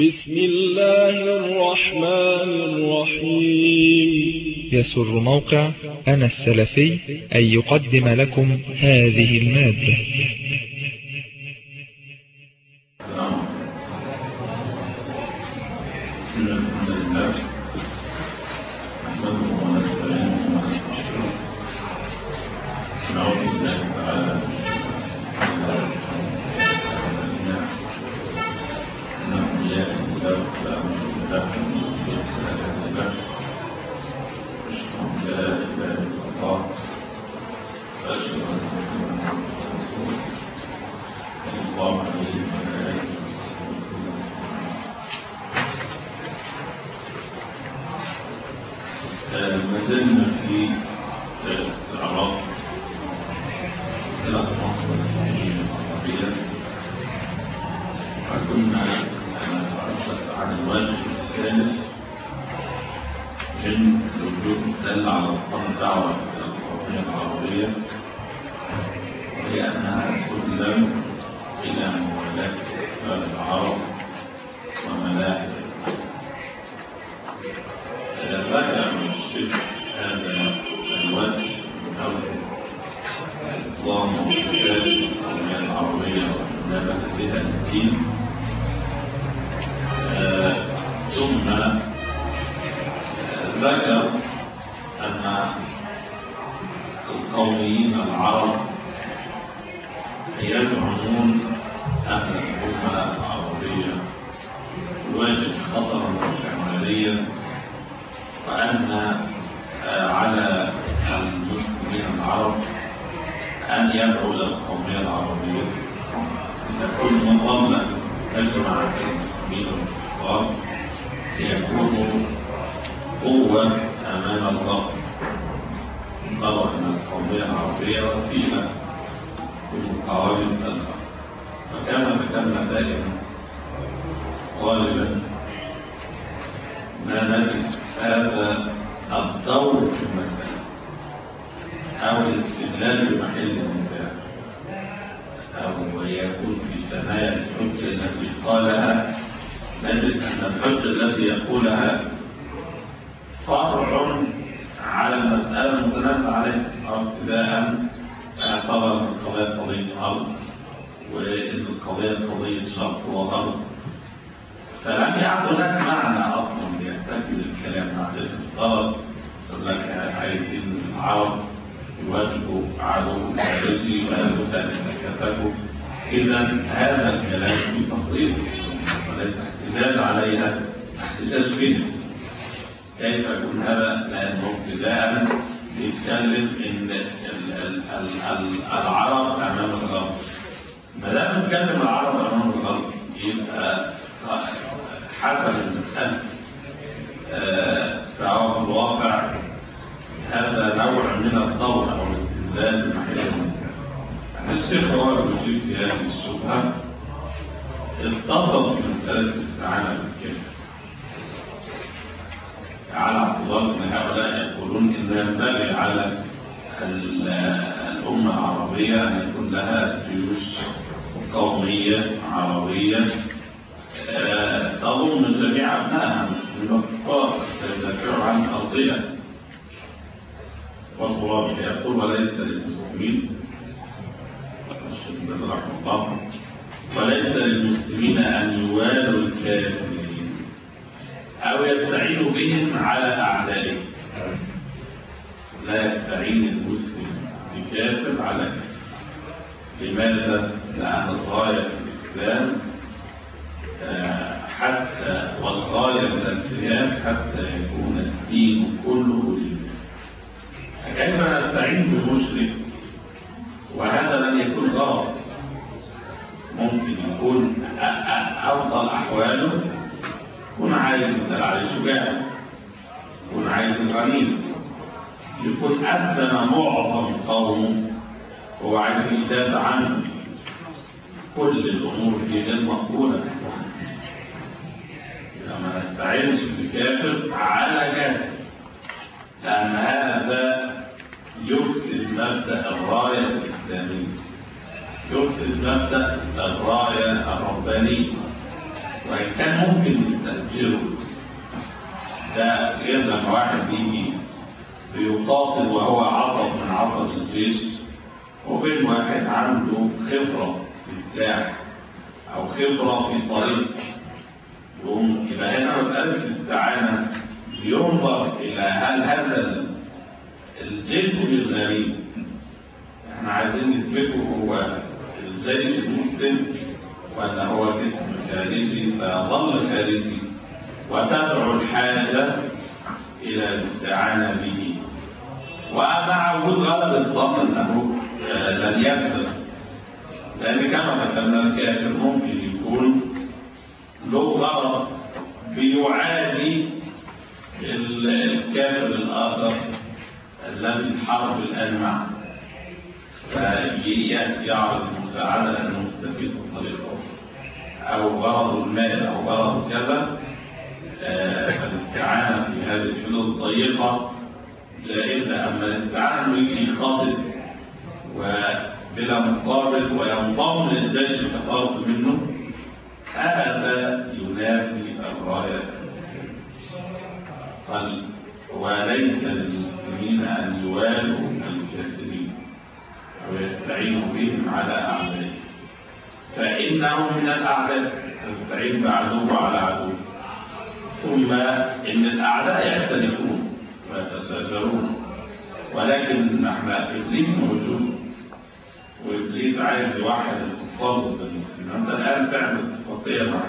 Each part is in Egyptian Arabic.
بسم الله الرحمن الرحيم يسر موقع أنا السلفي أن يقدم لكم هذه المادة إن الحمد لله نحمده ونستعينه ونستغفره ونعوذ بالله تعالى من شرور أنفسنا إنه من يهده الله فلا مضل له ومن يضلل فلا هادي له أشهد أن لا إله إلا الله وأشهد أن محمدا عبده ورسوله صلى الله عليه وعلى آله وصحبه وسلم ما زلنا في الأعراف ثلاث العربية وكنا نتحدث عن الواجب الثالث من الوجود الدل على القرن الدعوة إلى القومية العربية وهي أنها سلم إلى موالاة أطفال العرب وملاحق بدأ من الشرك هذا الوجه من أول الإسلام والكتاب القومية العربية وما بها الدين آه، ثم آه، ذكر أن القوميين العرب يزعمون أن الأمة العربية تواجه خطرا استعماريا وأن على المسلمين العرب أن يدعوا إلى القومية العربية لتكون مظلة تجمع المسلمين والكفار ليكونوا قوة أمام الله نرى أن القومية العربية وسيلة لمقاومة الأرض وكما ذكرنا دائما غالبا ما نجد هذا الدور في المسألة أو الاستدلال بمحل النزاع أو يكون في ثنايا الحجة التي قالها نجد أن الحجة التي يقولها فرع على المسألة المتنازع عليها أو ابتداء اعتبر القضية قضية أرض وإن القضية قضية شرق وغرب فلم يعد هناك معنى اصلا ليستكمل الكلام بعد الافتراض يقول لك عايزين العرب يواجهوا عدو فارسي ويأخذ كتفه اذا هذا الكلام في تفضيل وليس احتجاج عليها احتجاج بها كيف يكون هذا لانه ابتداء بيتكلم ان ال ال ال العرب امام الغرب ما دام نتكلم العرب امام الغرب يبقى حسب المسألة فهو في الواقع هذا نوع من الدور أو الاستدلال بمحل يعني الشيخ هو اللي بيجيب في هذه الشبهة استنبط في مسألة الاستعانة بالكلمة على اعتبار ان هؤلاء يقولون ان ينبغي على الأمة العربية أن يكون لها جيوش قومية عربية تضم جميع أبنائها مسلمين وكفار يدافعوا عن أرضها والغراب يقول وليس للمسلمين رحمه الله وليس للمسلمين أن يوالوا الكافرين أو يستعينوا بهم على أعدائهم لا يستعين المسلم بكافر على كافر لماذا؟ لأن الغاية في الإسلام حتى والغاية من الجهاد حتى يكون الدين كله لله فكيف نستعين بمشرك وهذا لن يكون غلط ممكن يكون أفضل أحواله يكون عايز يسأل عليه شجاع يكون عايز الغنيم يكون أسلم معظم قومه هو عايز يدافع عنه كل الأمور دي غير مقبولة ما نستعينش بكافر على كافر لأن هذا يفسد مبدأ الراية الإسلامية يفسد مبدأ الراية الربانية وإن كان ممكن يستأجره ده غير لما واحد يجي بيقاتل وهو عصب من عصب الجيش وبين واحد عنده خبرة في سلاح أو خبرة في طريق يقوم يبقى هنا مسألة الاستعانة ينظر إلى هل هذا الجسم الغريب احنا عايزين نثبته هو الجيش المسلم ولا هو جسم خارجي فيظل خارجي وتدعو الحاجة إلى الاستعانة به ومع وجود غلب الظن أنه لن يكذب لأن كما ذكرنا الكافر ممكن يكون له غرض بيعادي الكافر الآخر الذي الحرب الآن معه فيأتي يعرض المساعدة لأنه مستفيد من طريقه أو غرض المال أو غرض كذا فالاستعانة في هذه الحدود الضيقة جائزة أما الاستعانة أنه يجي يخاطب وبلا مقابل وينضم للجيش كطرد منه هذا ينافي الراية قال وليس للمسلمين أن يوالوا الكافرين أو يستعينوا بهم على أعدائهم فإنهم من الأعداء تستعين بعدو على عدو ثم إن الأعداء يختلفون ويتشاجرون ولكن احنا إبليس موجود وإبليس عايز يوحد الكفار ضد المسلمين أنت الآن تعمل اتفاقية مع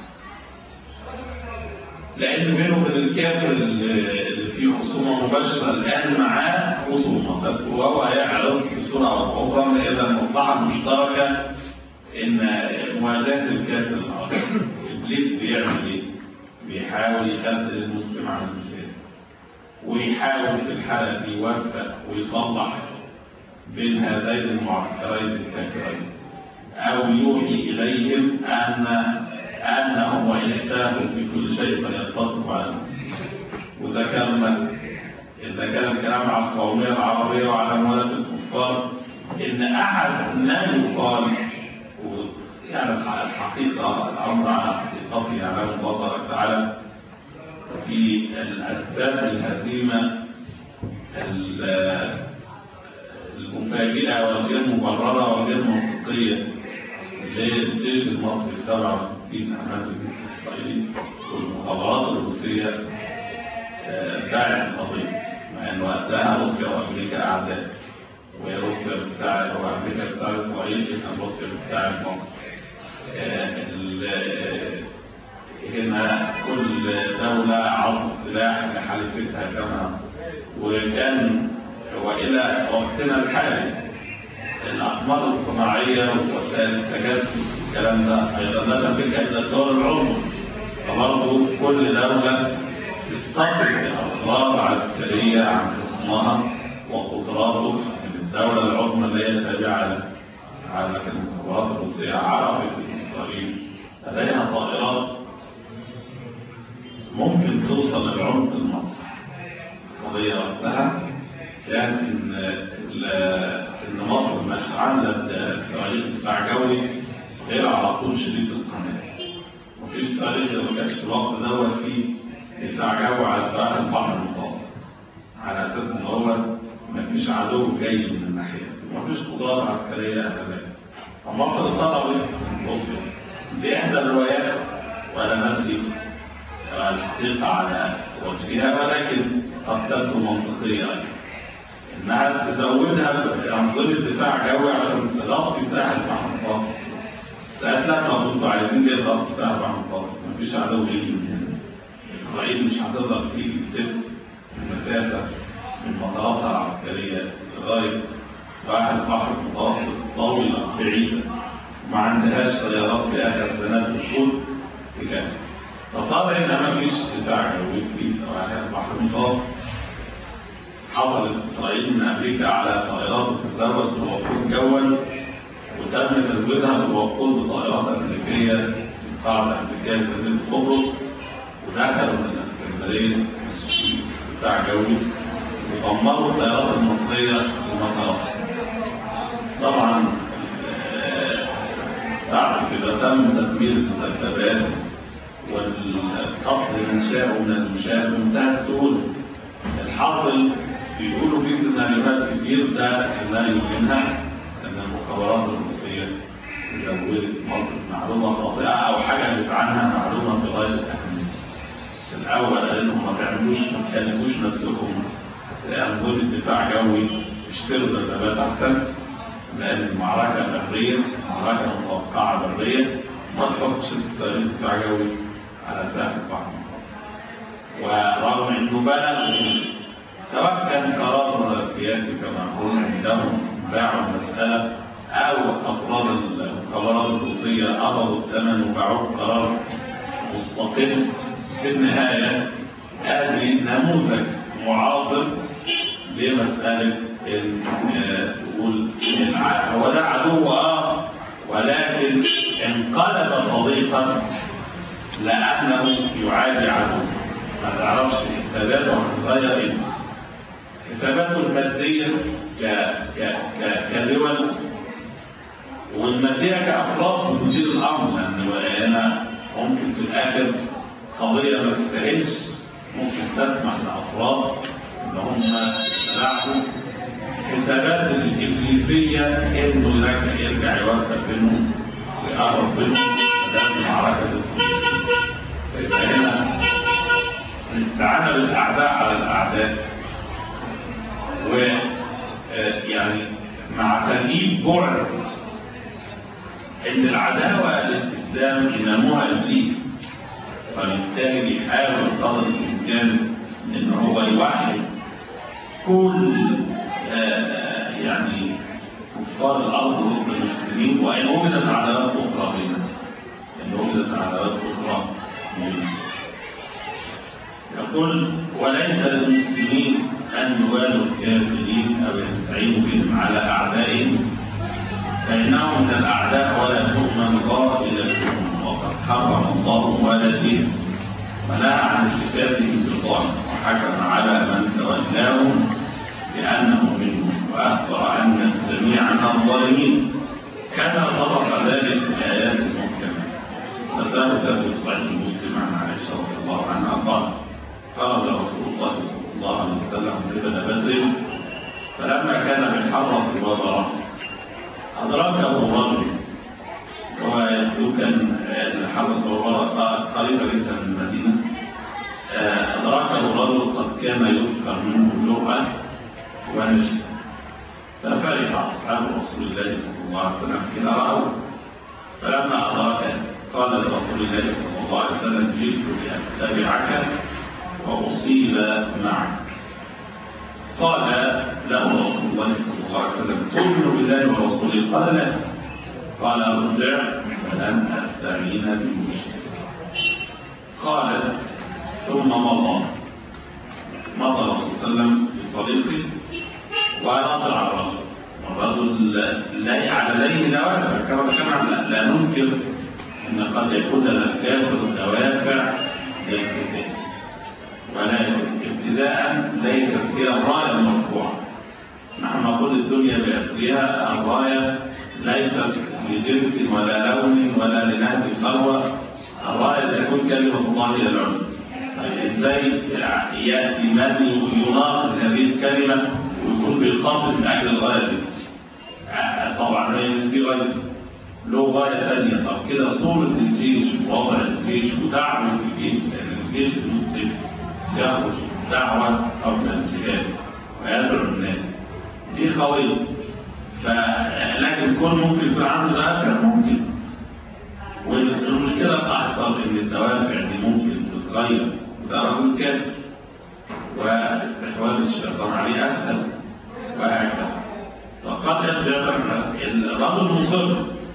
لأن بينه وبين الكافر اللي فيه خصومة مباشرة الآن معاه خصومة وهو هيعرض بصورة أو أخرى إلى المصلحة المشتركة إن مواجهة الكافر الآخر إبليس بيعمل إيه؟ بيحاول يخذل المسلم عن المشاهد ويحاول في الحالة دي يوفق ويصلح بين هذين المعسكرين الكافرين أو يوحي إليهم أن أنهم وإن اختلفوا في كل شيء فليتفقوا على وده كان إذا كان الكلام على القومية العربية وعلى مولة الكفار إن أحد ما يقال يعني الحقيقة الأمر على حقيقته يعلم الله تبارك وتعالى في الأسباب الهزيمة المفاجئة والغير مبررة والغير منطقية زي الجيش المصري 67 أمام الجيش الإسرائيلي والمخابرات الروسية باعت القضية مع إن وقتها روسيا وأمريكا أعداء وروسيا بتاعت وأمريكا بتاعت إسرائيل كان روسيا بتاعت مصر هنا كل دولة عرضت سلاح لحليفتها كما وكان وإلى وقتنا الحالي الأقمار الصناعية ووسائل التجسس والكلام ده أيضا لا تملك إلا الدول العظمى فبرضه كل دولة تستقبل أخبار عسكرية عن خصمها وقدراته من الدولة العظمى اللي هي تابعة على المخابرات الروسية عرفت إسرائيل لديها طائرات ممكن توصل للعمق المصري القضية وقتها كان إن إن مصر مش عاملة صواريخ دفاع جوي غير على طول شريط القناة مفيش صواريخ ما كانش في الوقت دوت فيه دفاع جوي على سواحل البحر المتوسط على أساس إن هو مفيش عدو جاي من الناحية مفيش قدرات عسكرية أمامية فمصر طلبت من روسيا دي إحدى الروايات ولا ندري الحقيقة على وجهها ولكن قد تبدو منطقية إنها تزودها بأنظمة دفاع جوي عشان تغطي ساحل بحر المتوسط. ساعات لما كنتوا عايزين ليه تغطي ساحل بحر المتوسط؟ مفيش عدو يجي من هنا. إسرائيل مش هتقدر تيجي تلف المسافة من مطاراتها العسكرية لغاية ساحل بحر المتوسط طويلة بعيدة وما عندهاش طيارات في آخر سنوات الشهور بكامل. فطبعا ان ما فيش دفاع جوي في سواحل البحر المتوسط حصلت اسرائيل من امريكا على طائرات تتزود بالوقود جوا وتم تزويدها بالوقود بطائرات امريكيه من قاعده امريكيه في مدينه قبرص ودخلوا من الاسكندريه دفاع جوي ودمروا الطيارات المصريه المطارات طبعا بعد كده تم تدمير المرتبات والقتل من شاء من المشاء بمنتهى السهولة الحاصل بيقولوا في سيناريوهات كتير ده سيناريو منها ان المخابرات الروسية زودت مصر معلومة خاطئة او حاجة قالت عنها معلومة في غاية الأهمية في الأول قال لهم ما تعملوش ما تكلفوش نفسكم أنظمة دفاع جوي اشتروا دبابات أحسن لأن المعركة برية معركة متوقعة برية ما تحطش طيارين دفاع جوي على ساحة البحر ورغم انه بلغ سواء كان قرار سياسي كما هم عندهم باعوا المسألة أو أفراد المخابرات الروسية قبضوا الثمن وباعوه قرار مستقل في النهاية هذه نموذج معاصر لمسألة تقول هو ده عدو اه ولكن انقلب صديقا لأنه يعادي عدو ما تعرفش حساباته هتتغير امتى حساباته المادية ك ك ك كدول والمادية كأفراد بتدير الأمر لأن أنا ممكن في الآخر قضية ما تستاهلش ممكن تسمح لأفراد إن هم يلعبوا حسابات الإبليسية إنه يرجع يرجع يوثق بينهم ويقرب بينهم ده معركة فيبقى هنا الاستعانة بالأعداء على الأعداء ويعني مع تغييب بعد ان العداوة للإسلام إنموها إبليس فبالتالي بيحاول قدر الإمكان إن هو يوحد كل آه يعني كفار الأرض ضد المسلمين وإن وجدت عداوات أخرى بينهم إن وجدت عداوات أخرى بينهم يقول وليس للمسلمين أن يوالوا الكافرين أو يستعينوا بهم على أعدائهم فإنهم من الأعداء ولا تؤمن غائلتهم وقد حرم الله والدهم ونهى عن اتخاذهم بالظالم وحكم على من تولاهم بأنه منهم وأخبر أن جميعا الظالمين كما طبق ذلك في الآيات المحكمة وثبت في صحيح مسلم عن عائشة رضي الله عنها قال خرج رسول الله صلى الله عليه وسلم قبل بدر فلما كان بالحرة في الوضع أدركه الرجل وهو يبدو كان الحرة الوضع قريبة جدا من المدينة أدركه الرجل قد كان يذكر منه اللغة ونشد ففرح أصحاب رسول الله صلى الله عليه وسلم حين رأوا فلما أدركه قال لرسول الله صلى الله عليه وسلم جئت لأتبعك وأصيب معك قال له رسول الله صلى الله عليه وسلم تؤمن بالله ورسوله قال لا قال ارجع فلن أستعين بالمشرك قال ثم مضى مضى الرسول صلى الله عليه وسلم في طريقه ونظر على الرجل والرجل لا عليه دوافع كما ذكرنا لا ننكر ان قد يكون للكافر دوافع للقتال ولكن ابتداء ليست هي الرايه المرفوعه نحن نقول الدنيا باسرها الرايه ليست لجنس ولا لون ولا لنهج ثروه الرايه تكون كلمه الله هي العلم ازاي ياتي من يناقض هذه الكلمه ويكون بيقاتل من اجل الغايه دي طبعا هي دي غايه له غايه ثانيه طب كده صوره الجيش ووضع الجيش ودعوه الجيش لان الجيش المسلم يخرج دعوه قبل الجهاد ويدعو الناس دي خويه فلكن كل ممكن يكون عنده دوافع ممكن والمشكله الاخطر ان الدوافع دي ممكن تتغير وده رجل كافر واستحواذ الشيطان عليه اسهل وهكذا فقد يرجع الرجل مصر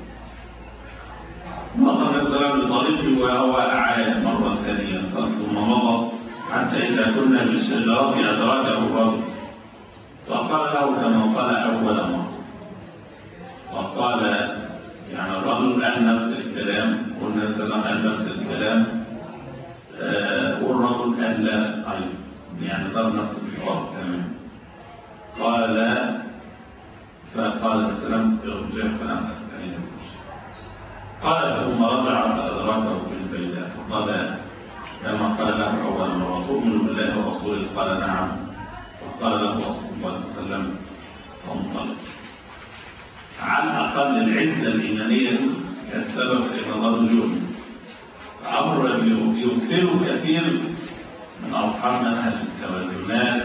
مضى النبي صلى الله عليه وسلم بطريقه وهو عاد مره ثانيه ثم مضى حتى اذا كنا بالشجره ادركه الرجل فقال له كما قال اول مره وقال يعني الرجل قال نفس الكلام والنبي صلى الله عليه وسلم قال نفس الكلام آه والرجل قال لا ايضا يعني ضرب نفس الحوار تمام قال فقال السلام ارجع فلم استعين قال ثم رجع فادركه في البيداء فقال رسوله قال نعم فقال له رسول الله صلى الله عليه وسلم فانطلق على الأقل العزة الإيمانية كانت سبب في أن الرجل يؤمن أمر يمثله كثير من أصحاب منهج التوازنات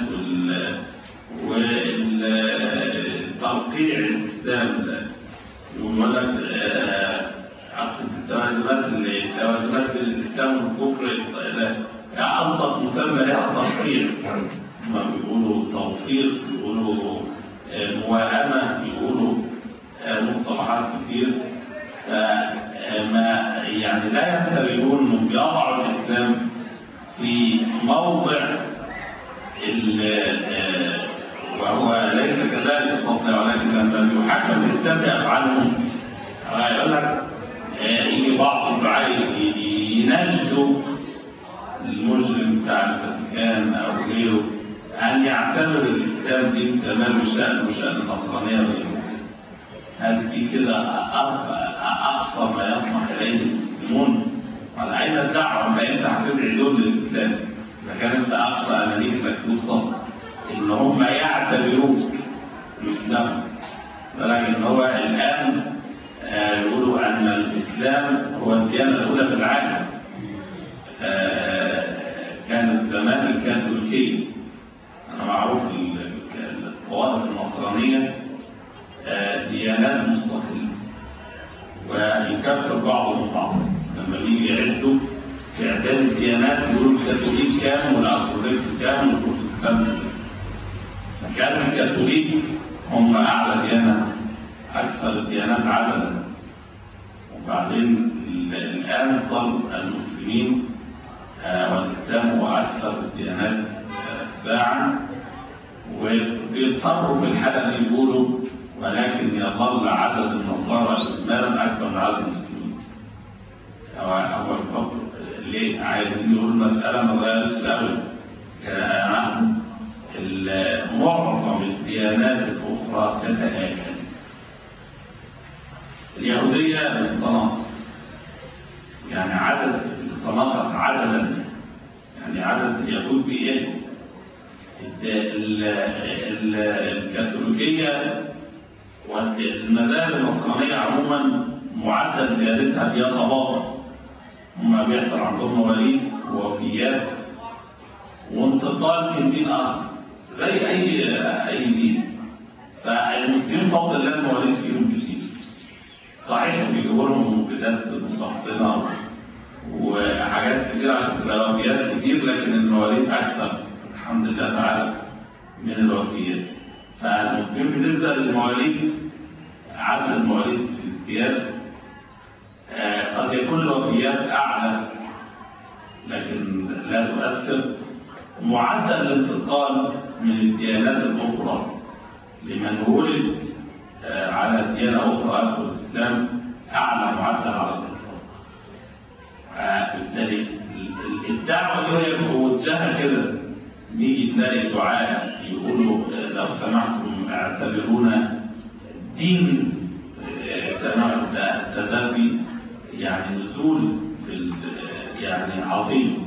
والترقيع الإسلام يقول لك أقصد التوازنات التوازنات بين الإسلام والكفر أنطق مسمى لها ترقيع ما بيقولوا توفيق بيقولوا موائمة بيقولوا مصطلحات كتير فما يعني لا ينتبهون انهم بيضعوا الاسلام في موضع وهو ليس كذلك الفضل ولكن لما يحكم الاسلام بافعالهم يقول لك يجي بعض الدعاء ينشدوا المجرم بتاع الفاتيكان او غيره ان يعتبر الاسلام دين سماه وشان وشان النصرانيه واليهود هل في كده اقصى ما يطمح اليه المسلمون على اين الدعوه ما انت هتدعي دول للاسلام اذا كان انت اقصى امانيتك توصل ان هم يعتبروك مسلما ولكن هو الان يقولوا ان الاسلام هو الديانه الاولى في العالم كانت زمان الكاثوليكيه انا معروف الطوائف النصرانيه ديانات مستقلة ويكفر بعضهم بعضا لما بيجي يعدوا في إعداد الديانات يقولوا الكاثوليك كام والأرثوذكس كام والبروتستانت كان الكاثوليك هم أعلى ديانة أكثر الديانات عددا وبعدين الآن صار المسلمين والإسلام هو أكثر الديانات اتباعا وبيضطروا في الحالة اللي يقولوا ولكن يظل عدد النصارى إسمالا أكثر من عدد المسلمين. هو هو الفضل ليه؟ عايزين يقول المسألة ما اتغيرتش أبدا. معظم الديانات الأخرى تتآكل. اليهودية بتتناقص. يعني عدد بتتناقص عددا. يعني عدد اليهود بإيه؟ الكاثوليكية والمذاهب النصرانية عموما معدل زيادتها بيتباطأ هما بيحصل عندهم مواليد ووفيات وانتقال من دين آخر زي أي أي دين فالمسلمين فضل الله المواليد فيهم كتير صحيح بيجيبوا لهم مبيدات مسرطنة وحاجات كتير عشان تبقى وفيات كتير لكن المواليد أكثر الحمد لله تعالى من الوفيات فالمسلمين بالنسبة للمواليد عدد المواليد في الديانة قد يكون الوفيات أعلى لكن لا تؤثر معدل الانتقال من الديانات الأخرى لمن ولد على ديانة أخرى أدخل الإسلام أعلى معدل على الإطلاق بالتالي الدعوة دي هي موجهة كده نيجي نلاقي دعاء يقولوا لو سمحتم اعتبرونا دين تدفي يعني نزول يعني عظيم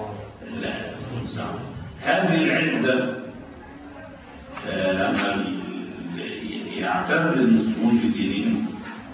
هذه العزة لما يعتز المسلمون بدينهم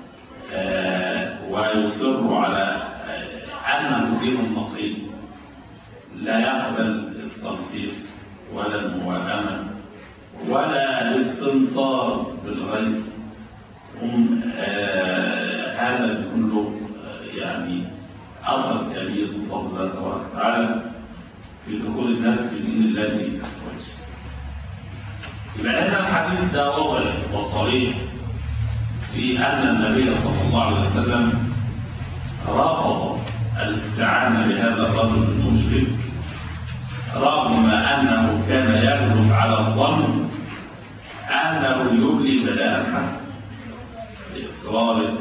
ويصروا على أنه دين نقي لا يقبل التنفيذ ولا الموائمة ولا الاستنصار بالغيب هم آه هذا كله آه يعني أثر كبير بفضل الله تبارك وتعالى في دخول الناس في دين الله بأفواج. يبقى هذا الحديث ده واضح وصريح في أن النبي صلى الله عليه وسلم رفض الاستعانة بهذا الرجل المشرك رغم أنه كان يغلب على الظن أنه يبلي بلاء حسن لإقراره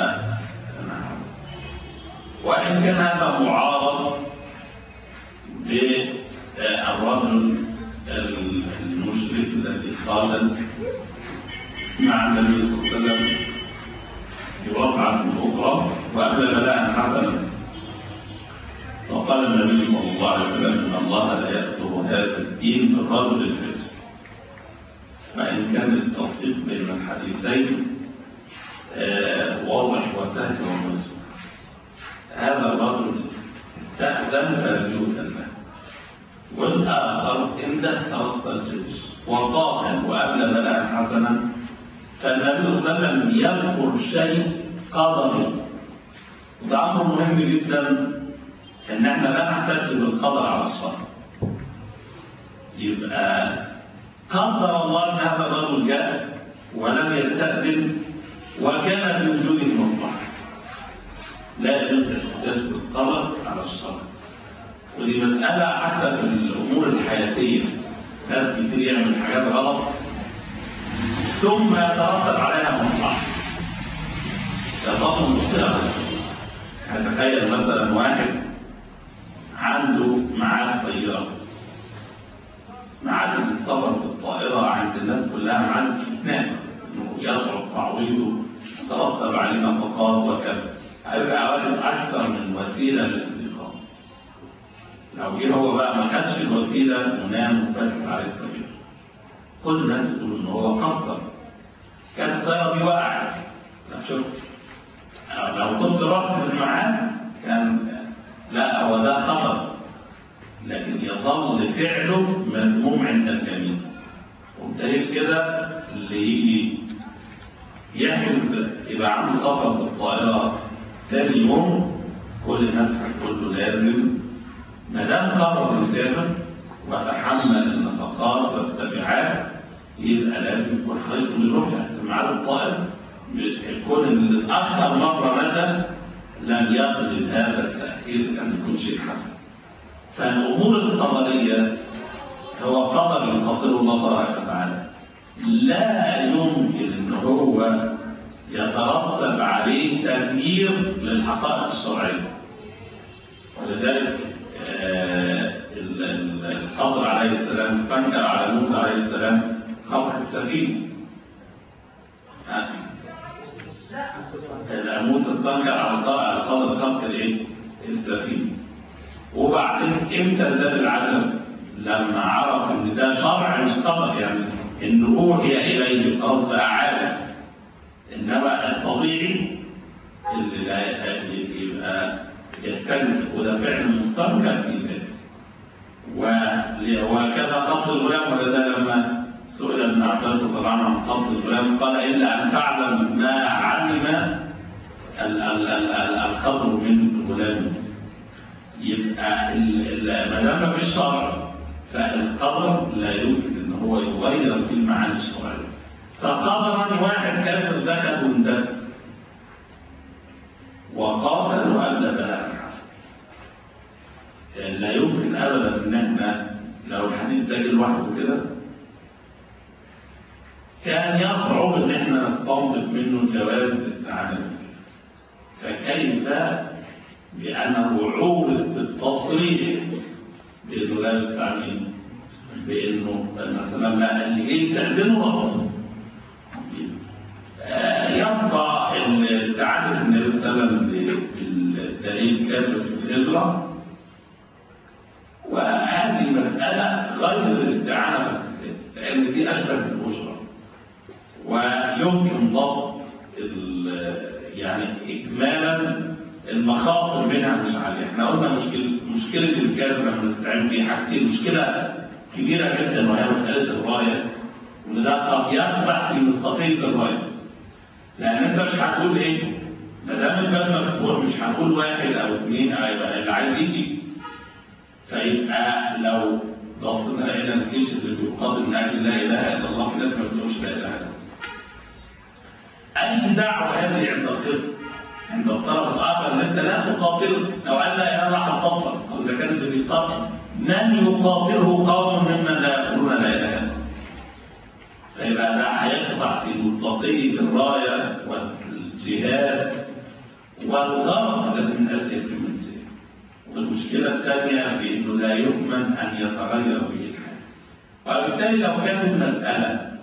وإن كان هذا معارض بالرجل المشرك الذي قال مع النبي صلى الله عليه وسلم في وقعة أخرى وأبلى بلاء حسنا فقال وقال النبي صلى الله عليه وسلم ان الله لا يكتب هذا الدين بالرجل الفجر فان كان التوفيق بين الحديثين آه، واضح وسهل ومسهول هذا الرجل استأذن فلم يؤذن له والآخر إن دخل الجيش وقاتل وأبلغ بلاء حسنا فالنبي صلى الله عليه وسلم يذكر شيء قدري وده أمر مهم جدا إن إحنا لا نحتج بالقدر على الشر يبقى قدر الله أن هذا الرجل جاء ولم يستأذن وكان في وجوده مصلحة لا يجوز الاحتجاج بالقدر على الشر ودي مسألة حتى في الأمور الحياتية ناس كتير يعمل حاجات غلط ثم يترتب عليها مصلحة يضم مصيرة تخيل مثلا واحد عنده ميعاد طيارة ميعاد السفر بالطائرة عند الناس كلها ميعاد استثناء انه يصعب تعويضه يترتب عليه نفقات وكذا هيبقى واخد أكثر من وسيلة للاستيقاظ لو جه هو بقى ما خدش الوسيلة ونام وفاتت عليه الطريق كل الناس تقول إن هو قدر كانت الطيارة دي وقعت لا شوف لو كنت رحت في الميعاد كان لا هو ده خطر لكن يظل فعله مذموم عند الجميع وبدليل كده اللي يجي يحمل يبقى عنده سفر بالطائرة تاني يوم كل الناس هتقول له لازم ما دام قرر يسافر وتحمل النفقات والتبعات يبقى لازم يكون حريص انه يروح يعني ميعاد الطائر الكون اللي اتاخر مره مثلا لن يقلب هذا التاخير ان يكون شيء حسن فالامور القدريه هو قدر يقدره الله تبارك وتعالى لا يمكن ان هو يترتب عليه تغيير للحقائق الشرعيه ولذلك آه الخضر عليه السلام استنكر على موسى عليه السلام خلق السفينه موسى استنكر على الخضر خلق الايه؟ السفينه وبعدين امتى ده العجب؟ لما عرف ان ده شرع مش قدر يعني ان اوحي اليه خلاص بقى عارف انما الطبيعي اللي لا يبقى يستنكر وده فعل مستنكر في ذاته وكذا قتل الغلام وكذا لما سئل ابن عباس رضي الله عنه عن قتل الغلام قال الا ان تعلم ما علم الخضر من غلام يبقى ما دام ما فيش شرع فالقدر لا يمكن ان هو يغير في المعاني الشرعيه فقدرا واحد كافر دخل واندفع وقاتل وأدى بلاء لا يمكن ابدا ان احنا لو الحديث ده لوحده كده كان يصعب ان احنا نستنبط منه جواز الاستعانه فكيف بانه عورض بالتصريح بانه لا يستعمل بانه مثلا لا اللي جه يستاذنه الرسول يبقى استعانه النبي صلى الله عليه وسلم بالدليل كافر في الهجره وهذه مسألة غير الاستعانة في القتال لأن دي أشبه بالأجرة ويمكن ضبط يعني إجمالا المخاطر منها مش عالية احنا قلنا مشكلة مشكلة الكاس لما بنستعين بيه حاجتين مشكلة كبيرة جدا وهي مسألة الراية وإن ده قد يقبح في مستطيل الراية لأن أنت مش هتقول إيه؟ ما دام الباب مفتوح مش هنقول واحد أو اثنين أو يبقى اللي عايز يجي فيبقى لو بصينا لقينا الجيش اللي بيقاتل من اجل لا اله الا الله في ناس ما بتقولش لا اله الا الله. اي دعوه هذه عند الخصم عند الطرف الاخر ان انت لا تقاتله لو قال لا اله الا الله هتطفل او اذا كان اللي بيقاتل من يقاتله قوم ممن لا يقولون لا اله الا الله. فيبقى ده هيقطع في مطلقيه الرايه والجهاد والغرض الذي من اجل يتم والمشكلة الثانية في أنه لا يؤمن أن يتغير به الحال. وبالتالي لو كانت المسألة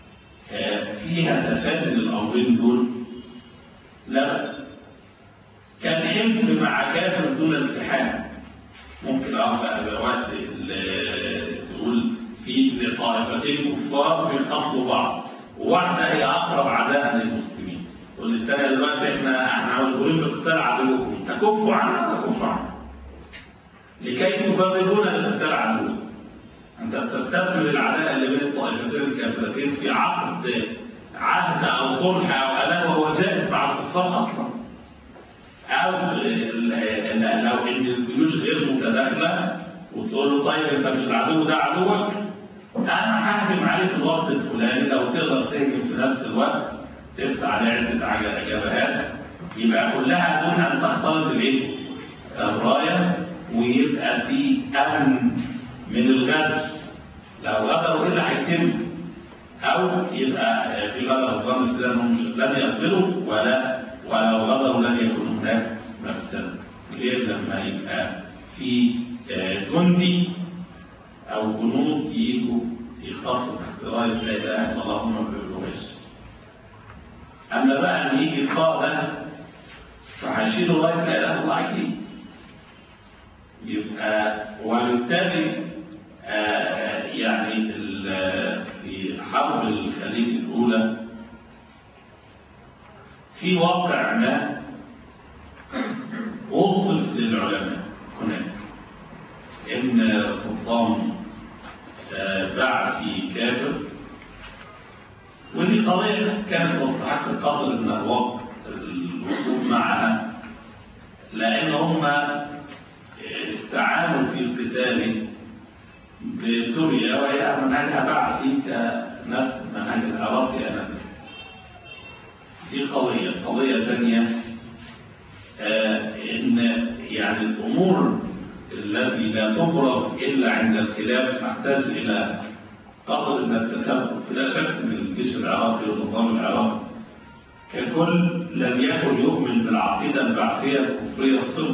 فيها تفادي للأمرين دول لا كالحلف مع كافر دون التحام ممكن اه دلوقتي تقول في طائفتين كفار بيخاطبوا بعض وواحده هي اقرب عداء للمسلمين والثانيه دلوقتي احنا احنا مشغولين بقتال عدوكم تكفوا عنها تكفوا عنها لكي تفرغون لقتال عدوكم انت بتستثمر العداء اللي بين الطائفتين الكافرتين في عقد عهد او صلح او امان وهو جائز مع الكفار اصلا او لو ان الجيوش غير متداخله وتقول له طيب انت مش العدو ده عدوك انا ههجم عليه في الوقت الفلاني لو تقدر تهجم في نفس الوقت تفتح عليه عده جبهات يبقى كلها دون ان تختلط الايه؟ الرايه ويبقى في امن من الغدر لو غدروا ايه اللي هيتم؟ او يبقى في غدر الظن كده انهم لن يغدروا ولا ولو غدروا لن يكون هناك مفسده غير لما يبقى في جندي او جنود يجوا يخطفوا تحت رايه لا اله الا الله هم ما بيقولوهاش اما بقى ان يجي قاده فهيشيلوا رايه لا اله الا الله اكيد يبقى وبالتالي آه يعني في حرب الخليج الاولى في واقع ما وصف للعلماء هناك ان سلطان باع في كافر ودي قضية كانت مستحق قدر من الوقت الوقوف معها لأن هم استعانوا في القتال بسوريا وهي منهجها بعثي كنفس منهج العراق أنا دي قضية قضية ثانية آه إن يعني الأمور التي لا تبرز إلا عند الخلاف تحتاج إلى قدر من التثبت لا شك من الجيش العراقي والنظام العراقي ككل لم يكن يؤمن بالعقيدة البعثية الكفرية الصرف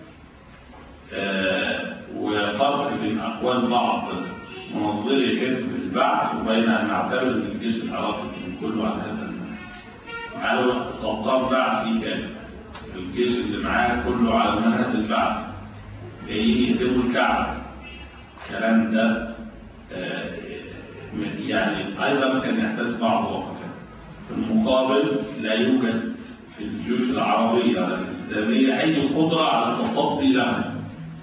آه وفرق بين أقوال بعض منظري كذب البعث وبين أن نعتبر أن الجيش العراقي كله على هذا قالوا سلطان بعثي كافر الجيش اللي معاه كله على منهج البعث جايين يهدموا الكعبة الكلام ده آه يعني أيضا كان يحتاج بعض وقفات في المقابل لا يوجد في الجيوش العربية ولا الإسلامية أي قدرة على التصدي لها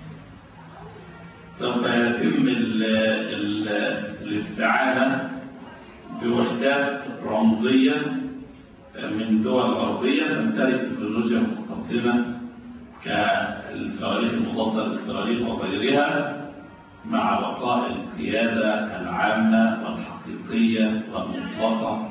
سوف يتم ال ال الاستعانة بوحدات رمزية من دول غربية تمتلك تكنولوجيا متقدمة كالصواريخ المضادة للصواريخ وغيرها مع بقاء القيادة العامة والحقيقية والمطلقة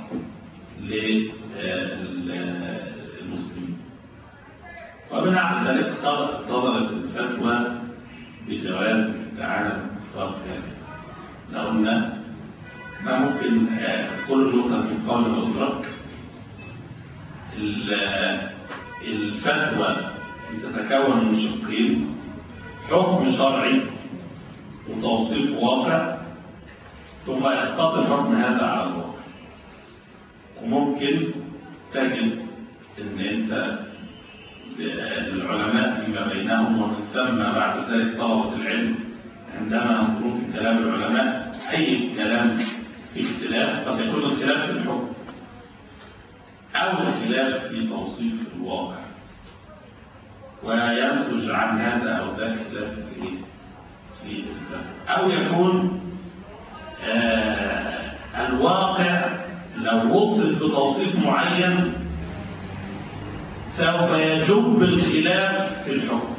للمسلمين. وبناء على ذلك صدرت الفتوى بجواز استعانة بالكفار في هذا. لو قلنا ما ممكن كل جملة من قول وإدراك الفتوى تتكون من شقين حكم شرعي وتوصيف واقع ثم اسقاط الحكم هذا على الواقع وممكن تجد ان انت العلماء فيما بينهم ومن ثم بعد ذلك طلبة العلم عندما ينظرون في كلام العلماء اي كلام في اختلاف قد يكون الخلاف في الحكم او الخلاف في توصيف الواقع وينتج عن هذا او ذاك خلاف في في الفهم او يكون آه الواقع لو وصف بتوصيف معين سوف يجب الخلاف في الحكم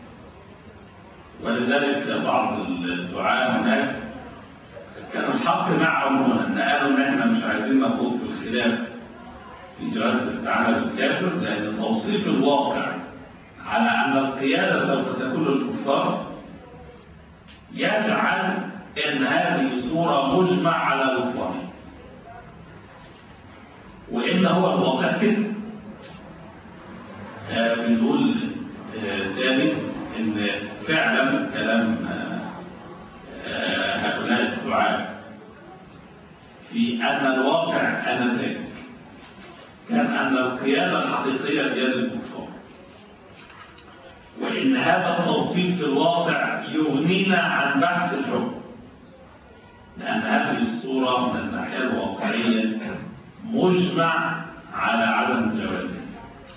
ولذلك بعض الدعاء هناك كان الحق معهم ان قالوا ان احنا مش عايزين نخوض في الخلاف في جواز الاستعانه بالكافر لان توصيف الواقع على ان القياده سوف تكون للكفار يجعل ان هذه صوره مجمع على بطلانها وان هو الواقع كده آه بنقول تاني آه ان فعلا كلام آه هؤلاء الدعاء في ان الواقع انذاك كان ان القياده الحقيقيه في يد الكفار وإن هذا التوصيف في الواقع يغنينا عن بحث الحكم لأن هذه الصورة من الناحية الواقعية مجمع على عدم جوازها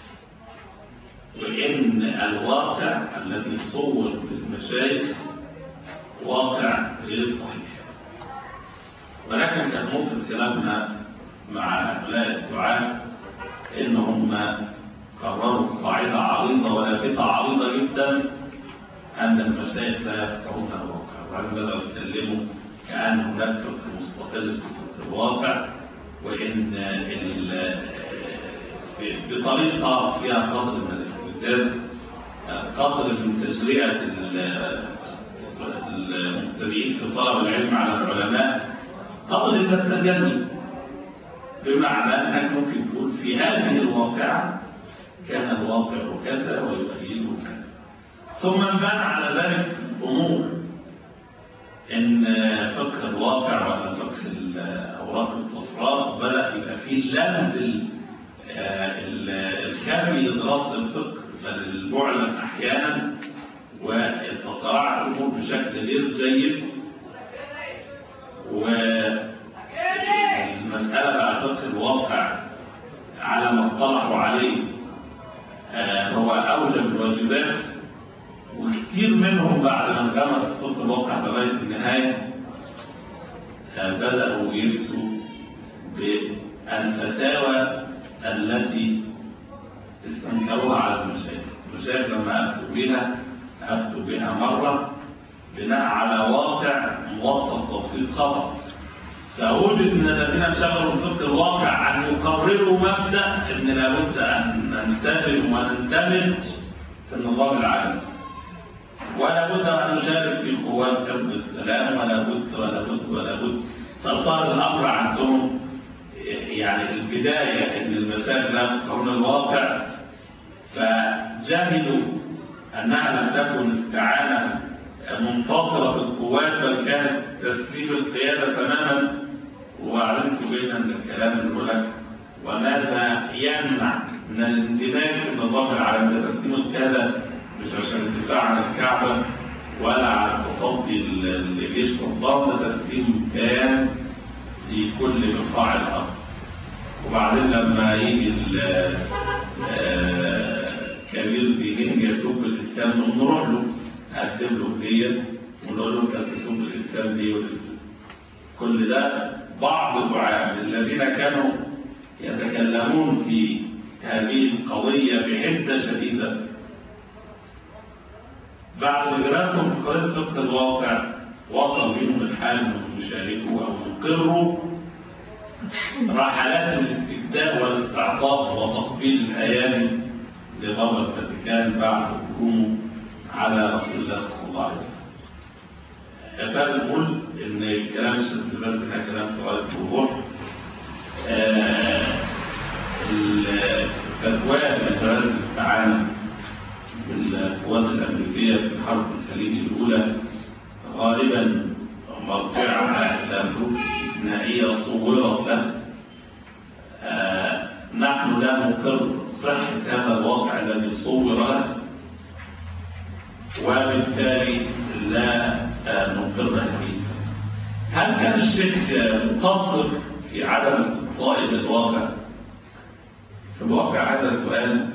وإن الواقع الذي صور للمشايخ واقع غير صحيح ولكن كان ممكن كلامنا مع هؤلاء الدعاة إنهم قرروا قاعدة عريضة ولافتة عريضة جدا أن المشايخ لا يفقهون الواقع وبعدين بدأوا يتكلموا كأن هناك فقه مستقل في الواقع وإن بطريقة فيها قدر من الاستبداد قدر من تشريعة المبتدئين في طلب العلم على العلماء قدر من التجني بمعنى أنك ممكن تقول في هذه الواقعة كان الواقع كذا ويؤيده كذا ثم انبنى على ذلك أمور إن فقه الواقع ولا فقه الأوراق الصفراء بدأ يبقى فيه اللمد الكافي لدراسة الفقه بل المعلن أحيانا وتصارع الأمور بشكل غير جيد والمسألة بقى فقه الواقع على ما اصطلحوا عليه هو أوجب الواجبات وكثير منهم بعد ما انغمس فقه الواقع لغاية النهاية بدأوا يفتوا بالفتاوى التي استنكروها على المشايخ المشايخ لما أفتوا بها أفتوا بها مرة بناء على واقع موصف تفصيل خطأ فوجد من الذين انشغلوا بفقه الواقع أن يقرروا مبدأ أن لابد أن ننتجم ونندمج في النظام العالمي ولا بد أن نشارك في قوات حفظ السلام ولا بد ولا بد ولا بد فصار الأمر عندهم يعني البداية أن المسائل لا يفقهون الواقع فجهلوا أنها لم تكن استعانة منتصرة في القوات بل كانت تسليم القيادة تماما وعلمت بين أن الكلام اللي بقول لك وماذا يمنع من الاندماج في النظام العالمي ده تسليم القيادة مش عشان الدفاع عن الكعبة ولا على التصدي لجيش صدام ده تسليم تام لكل بقاع الأرض وبعدين لما يجي كبير بيجين يسوق الإسلام نروح له نقدم له هدية ونقول له أنت تسوق الإسلام دي كل ده بعض الدعاة الذين كانوا يتكلمون في هذه القضية بحدة شديدة بعد إدراسهم في قضية فقه الواقع وصل بهم الحال انهم يشاركوا أو يقروا رحلات الاستبداد والاستعطاف وتقبيل الأيام لغرب الفاتيكان بعد هجومه على رسول الله صلى الله عليه وسلم. فأنا بقول إن كلام الشيخ بن ده كلام في غاية الوضوح. الفتوى من جواز الاستعانة بالقوات الأمريكية في الحرب الخليجية الأولى غالبا مرجعها إلى ظروف استثنائية صورت له نحن لا نقر صحة هذا الواقع الذي صور له وبالتالي لا نقر به هل كان الشيخ مقصر في عدم استقصاء الواقع؟ في الواقع هذا سؤال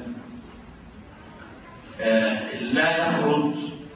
لا يخرج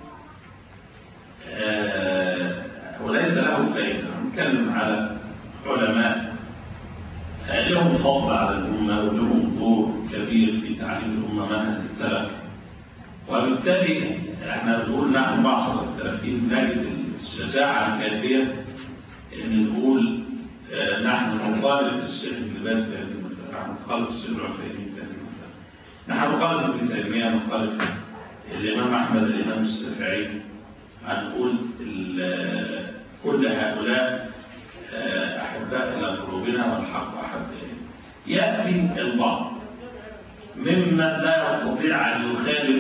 وليس له فائدة نتكلم على علماء لهم فضل على الأمة ولهم دور كبير في تعليم الأمة منهج السلف وبالتالي احنا بنقول نحن معشر السلفيين نجد الشجاعة الكافية ان نقول اه نحن نخالف الشيخ ابن باز في هذه المسألة نحن نخالف الشيخ العثيمين في هذه المسألة نحن نخالف ابن تيمية نخالف الإمام أحمد الإمام الشافعي هنقول كل هؤلاء أحباء إلى قلوبنا والحق أحب إلينا يأتي البعض ممن لا يستطيع أن يخالف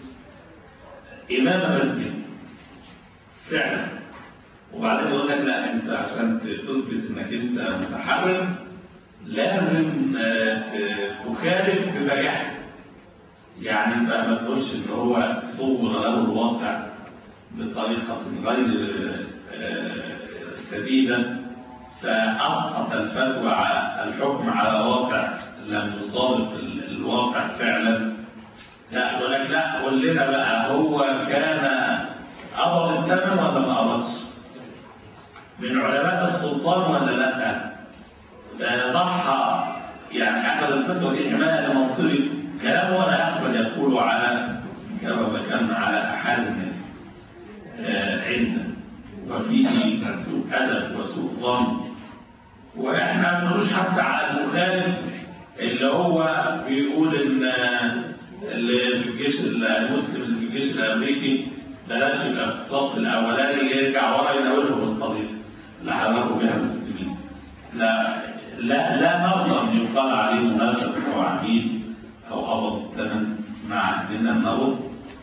إمام مسجد فعلا وبعدين يقول لك لا أنت عشان تثبت أنك أنت متحرر لازم تخالف ببجاحة يعني بقى ما تقولش ان هو صور له الواقع بطريقة غير سديدة فأسقط الفتوى الحكم على واقع لم يصادف الواقع فعلا لا يقول لك لا قول لنا بقى هو كان قبض الثمن ولا ما قبضش؟ من علماء السلطان ولا لا؟ ضحى يعني أخذ الفتوى دي حماية لمنصبه كلامه ولا يقبل يقول على كما ذكرنا على أحد الناس عندنا وفيه سوء أدب وسوء ظن وإحنا ما بنقولش حتى على المخالف اللي هو بيقول إن اللي في الجيش المسلم اللي في الجيش الأمريكي بلاش يبقى في الصف الأولاني يرجع ورا يناولهم القضية اللي حرروا بها المسلمين لا لا لا نرضى أن يقال عليه مناسب أو عبيد أو قبض الثمن مع عندنا نرد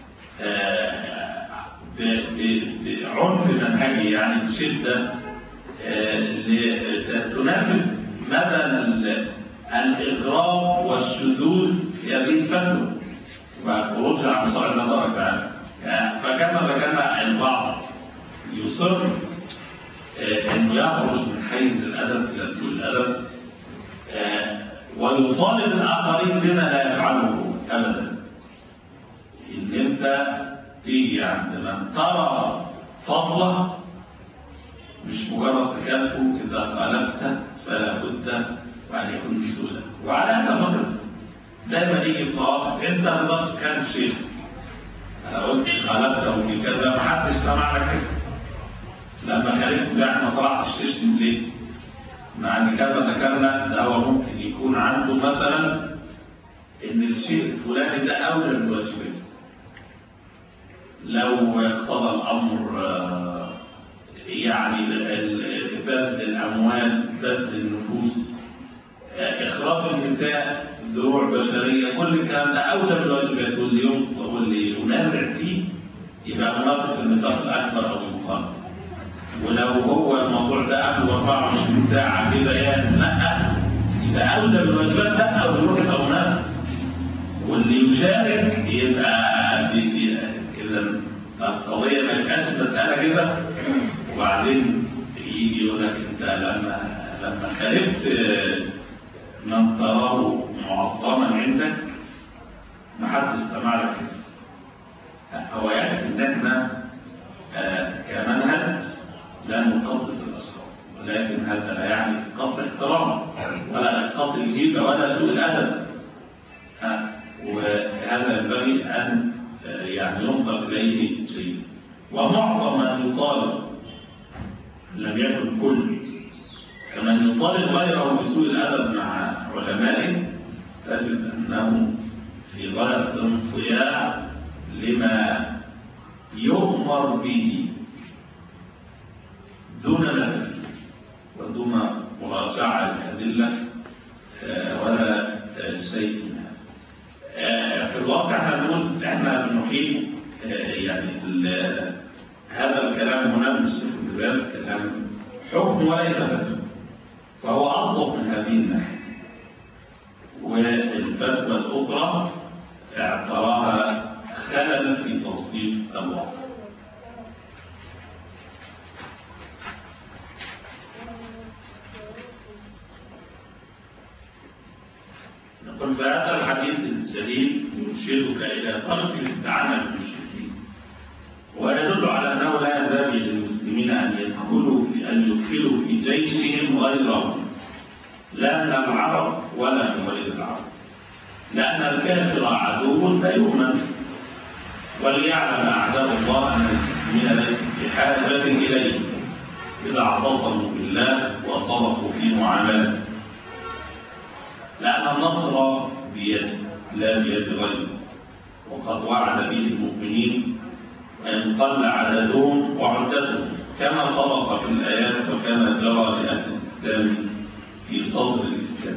بعنف منهجي يعني بشدة تناسب مدى الإغراب والشذوذ في هذه الفتوى وخروجها عن شرع الله تبارك وتعالى فكما ذكرنا البعض يصر انه يخرج من حيز الادب الى سوء الادب ويطالب الاخرين بما لا يفعله ابدا ان انت تيجي عند من ترى فضله مش مجرد تكافؤ اذا خالفت فلا بد وان يكون بسهوله وعلى هذا فقط دايما يجي في مواقف انت ما تقدرش تكلم شيخ انا قلت خالفته في كذا ما حدش سمع لك كذا لما خالفت ده ما طلعتش تشتم ليه؟ مع ان كما ذكرنا ده هو ممكن يكون عنده مثلا ان الشيء الفلاني ده اولى بالواجبات لو اقتضى الامر يعني بذل الاموال بذل النفوس اخراج النساء دروع بشريه كل الكلام ده اولى بالواجبات واللي ينطق واللي ينابع فيه يبقى منافق النفاق الاكبر او المخالف ولو هو الموضوع ده قبل 24 ساعه كده يعني لا يبقى اولى بالواجبات لا او يروح او منافق واللي يشارك يبقى اذا القضيه ما تبقاش مساله كده وبعدين يجي يقول لك انت لما لما خالفت من تراه معظما عندك ما حدش سمع لك هو يكفي ان احنا آه كمنهج لا نقدس الاشخاص ولكن هذا لا يعني اسقاط الاحترام ولا اسقاط الهيبه ولا سوء الادب آه وهذا ينبغي ان آه يعني ينظر اليه شيء ومعظم من يطالب لم يكن كل كمن يطالب غيره بسوء الادب مع علمائه تجد انه في غايه الانصياع لما يؤمر به دون نفس ودون مراجعه الادله ولا شيء في الواقع احنا بنقول احنا بنحيل يعني هذا الكلام هنا من الشيخ ابن كلام حكم وليس فتوى فهو أضبط من هذه الناحية والفتوى الأخرى اعتراها خلل في توصيف الواقع نقول فهذا الحديث الجليل يرشدك إلى ترك الاستعانة بالمشركين ويدل على أنه لا ينبغي للمسلمين أن يدخلوا في أن يدخلوا في جيشهم غيرهم لا من العرب ولا من غير العرب لأن الكافر عدو لا يؤمن وليعلم أعداء الله أن المسلمين ليسوا بحاجة إليه إذا اعتصموا بالله وصدقوا في معاملته لأن النصر بيده لا بيد غيره وقد وعد به المؤمنين أن قل عددهم وعدتهم كما سبق في الآيات وكما جرى لأهل الإسلام في صدر الإسلام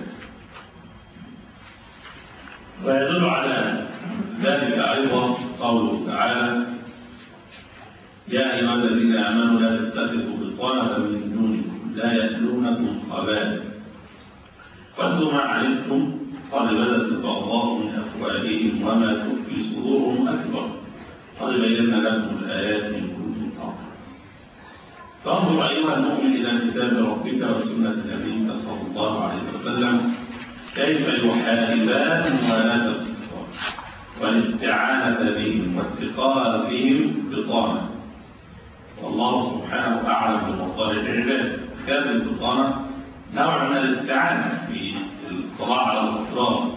ويدل على ذلك أيضا قوله تعالى يا أيها الذين آمنوا لا تتخذوا بطانة من دونكم لا يألونكم خبالا ودوا ما علمتم قد بدت البغضاء من أفواههم وما تخفي صدورهم أكبر قد بينا لكم الآيات إن كنتم تعقلون فانظر أيها المؤمن إلى كتاب ربك وسنة نبيك صلى الله عليه وسلم كيف يحاربان موالاة الكفار والاستعانة بهم واتخاذهم بطانة والله سبحانه أعلم بمصالح العباد كانت البطانة نوع من الاستعانة في الاطلاع على الأسرار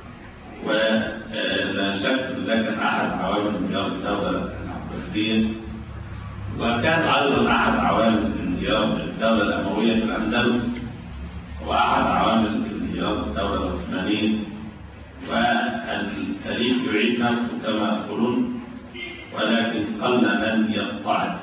ولا شك ده كان أحد عوامل انهيار الدولة العباسية وكان أيضا أحد عوامل انهيار الدولة الأموية في الأندلس وأحد عوامل انهيار الدولة العثمانية والتاريخ يعيد نفسه كما يقولون ولكن قل من يتعظ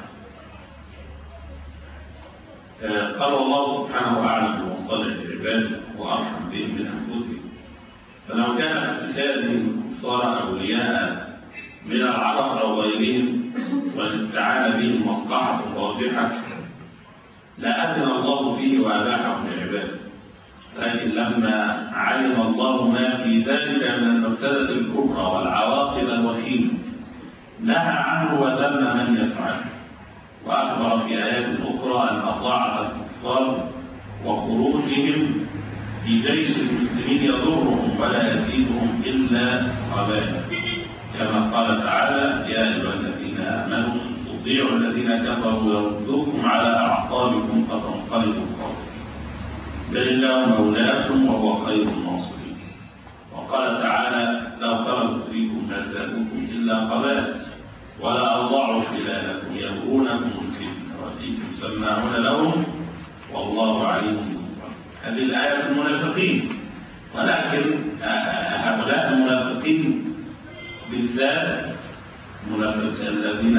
قال الله سبحانه أعلم بمصالح العباد وأرحم بهم من أنفسهم فلو كان اتخاذهم الكفار أولياء من العرب أو غيرهم والاستعانة بهم مصلحة راجحة لأذن الله فيه وأباحه للعباد لكن لما علم الله ما في ذلك من المفسدة الكبرى والعواقب الوخيمة نهى عنه وذم من يفعله وأخبر في آيات أخرى أن أطاعة الكفار وخروجهم في جيش المسلمين يضرهم ولا يزيدهم إلا خبالا كما قال تعالى يا أيها الذين آمنوا تطيعوا الذين كفروا يردوكم على أعقابكم فتنقلبوا خاسرين بل الله مولاكم وهو خير الناصرين وقال تعالى لو خرجوا فيكم ما زادوكم إلا قبالا ولا أضاعوا خلالكم يبغونكم الفتنة وفيكم سماعون لهم والله عليم بالظالمين هذه الآية في المنافقين ولكن هؤلاء المنافقين بالذات المنافق الذين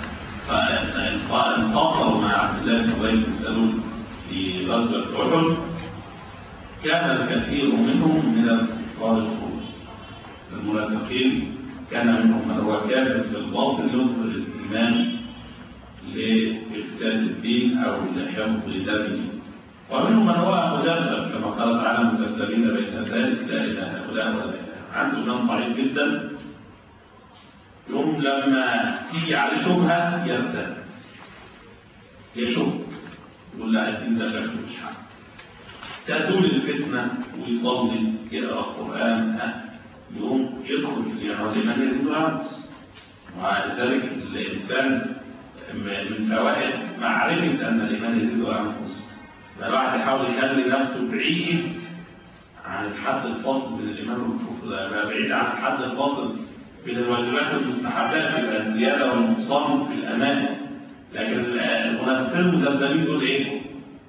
انتصروا مع عبد الله بن ابي بن سلول في غزوة أحد كان الكثير منهم من الكفار الخروج المنافقين كان منهم من هو كافر في الباطن يظهر الإيمان لإفساد الدين أو لحفظ دمه ومنهم من هو مذبذب كما قال تعالى متسلمين بين ذلك لا إله هؤلاء ولا إله عنده إيمان ضعيف جدا يوم لما تيجي عليه شبهة يرتد يشك يقول لا الدين ده شكله مش حق تزول الفتنة ويصلي يقرأ القرآن يقوم يدخل في الإيمان يزيد وينقص ولذلك الإنسان من فوائد معرفة أن الإيمان يزيد وينقص الواحد يحاول يخلي نفسه بعيد عن الحد الفاصل بين الإيمان والكفر يبقى بعيد عن الحد الفاصل بين الواجبات والمستحبات يبقى الزيادة والنقصان في الأمان لكن المنافقين المذبذبين دول إيه؟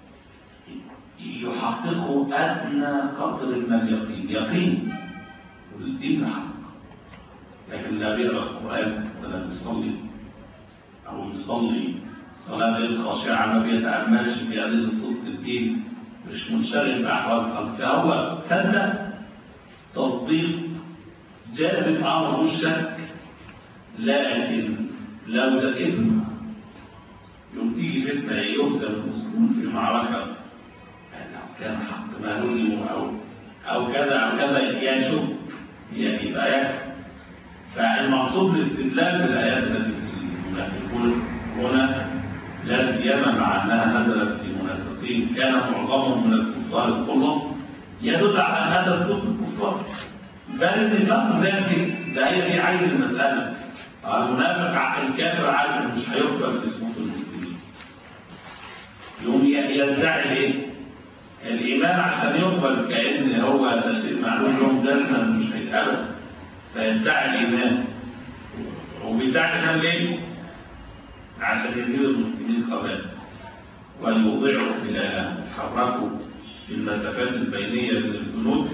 يحققوا أدنى قدر من اليقين يقين والدين حق لكن لا بيقرا القران ولا بيصلي او بيصلي صلاه غير خاشعه ما بيتاملش في ادله صدق الدين مش منشغل باحوال القلب فهو صدق تصديق جاذب امره الشك لكن لو زكيتنا يوم تيجي فتنه يهزم المسلمون في معركه لو كان حق ما هزموا او او كذا او كذا يشك يعني يبقى يكفي فالمقصود الاستدلال بالايات التي في المنافقون هنا لا سيما مع انها نزلت في منافقين كان معظمهم من الكفار القرى يدل على ان هذا سلوك الكفار بل النفاق ذاتي ده هي دي عين المساله المنافق الكافر عارف انه مش هيقبل في صمود المسلمين يقوم يدعي ايه؟ الإيمان عشان يقبل كأن هو ده شيء معلوم لهم دايما مش هيتقبل فيدعي الإيمان وبيدعي الإيمان ليه؟ عشان يزيد المسلمين خبال ويوضعوا خلالهم يحركوا في المسافات البينية من الجنود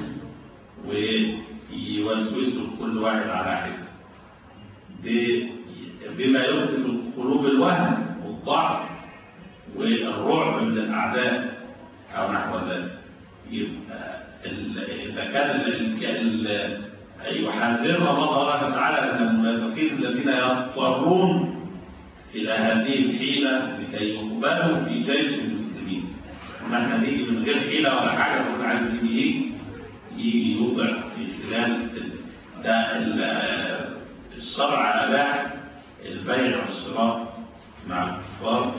ويوسوسوا كل واحد على حده بما يحدث قلوب الوهن والضعف والرعب من الأعداء أو نحو ذلك يبقى إذا كان يحذرنا الله تبارك وتعالى أن المنافقين الذين يضطرون إلى هذه الحيلة لكي يقبلوا في جيش المسلمين ما احنا نيجي من غير حيلة ولا حاجة نقول عايز يجي يجي يوضع في خلال ده ال- الشرع أباح البيع والشراء مع الكفار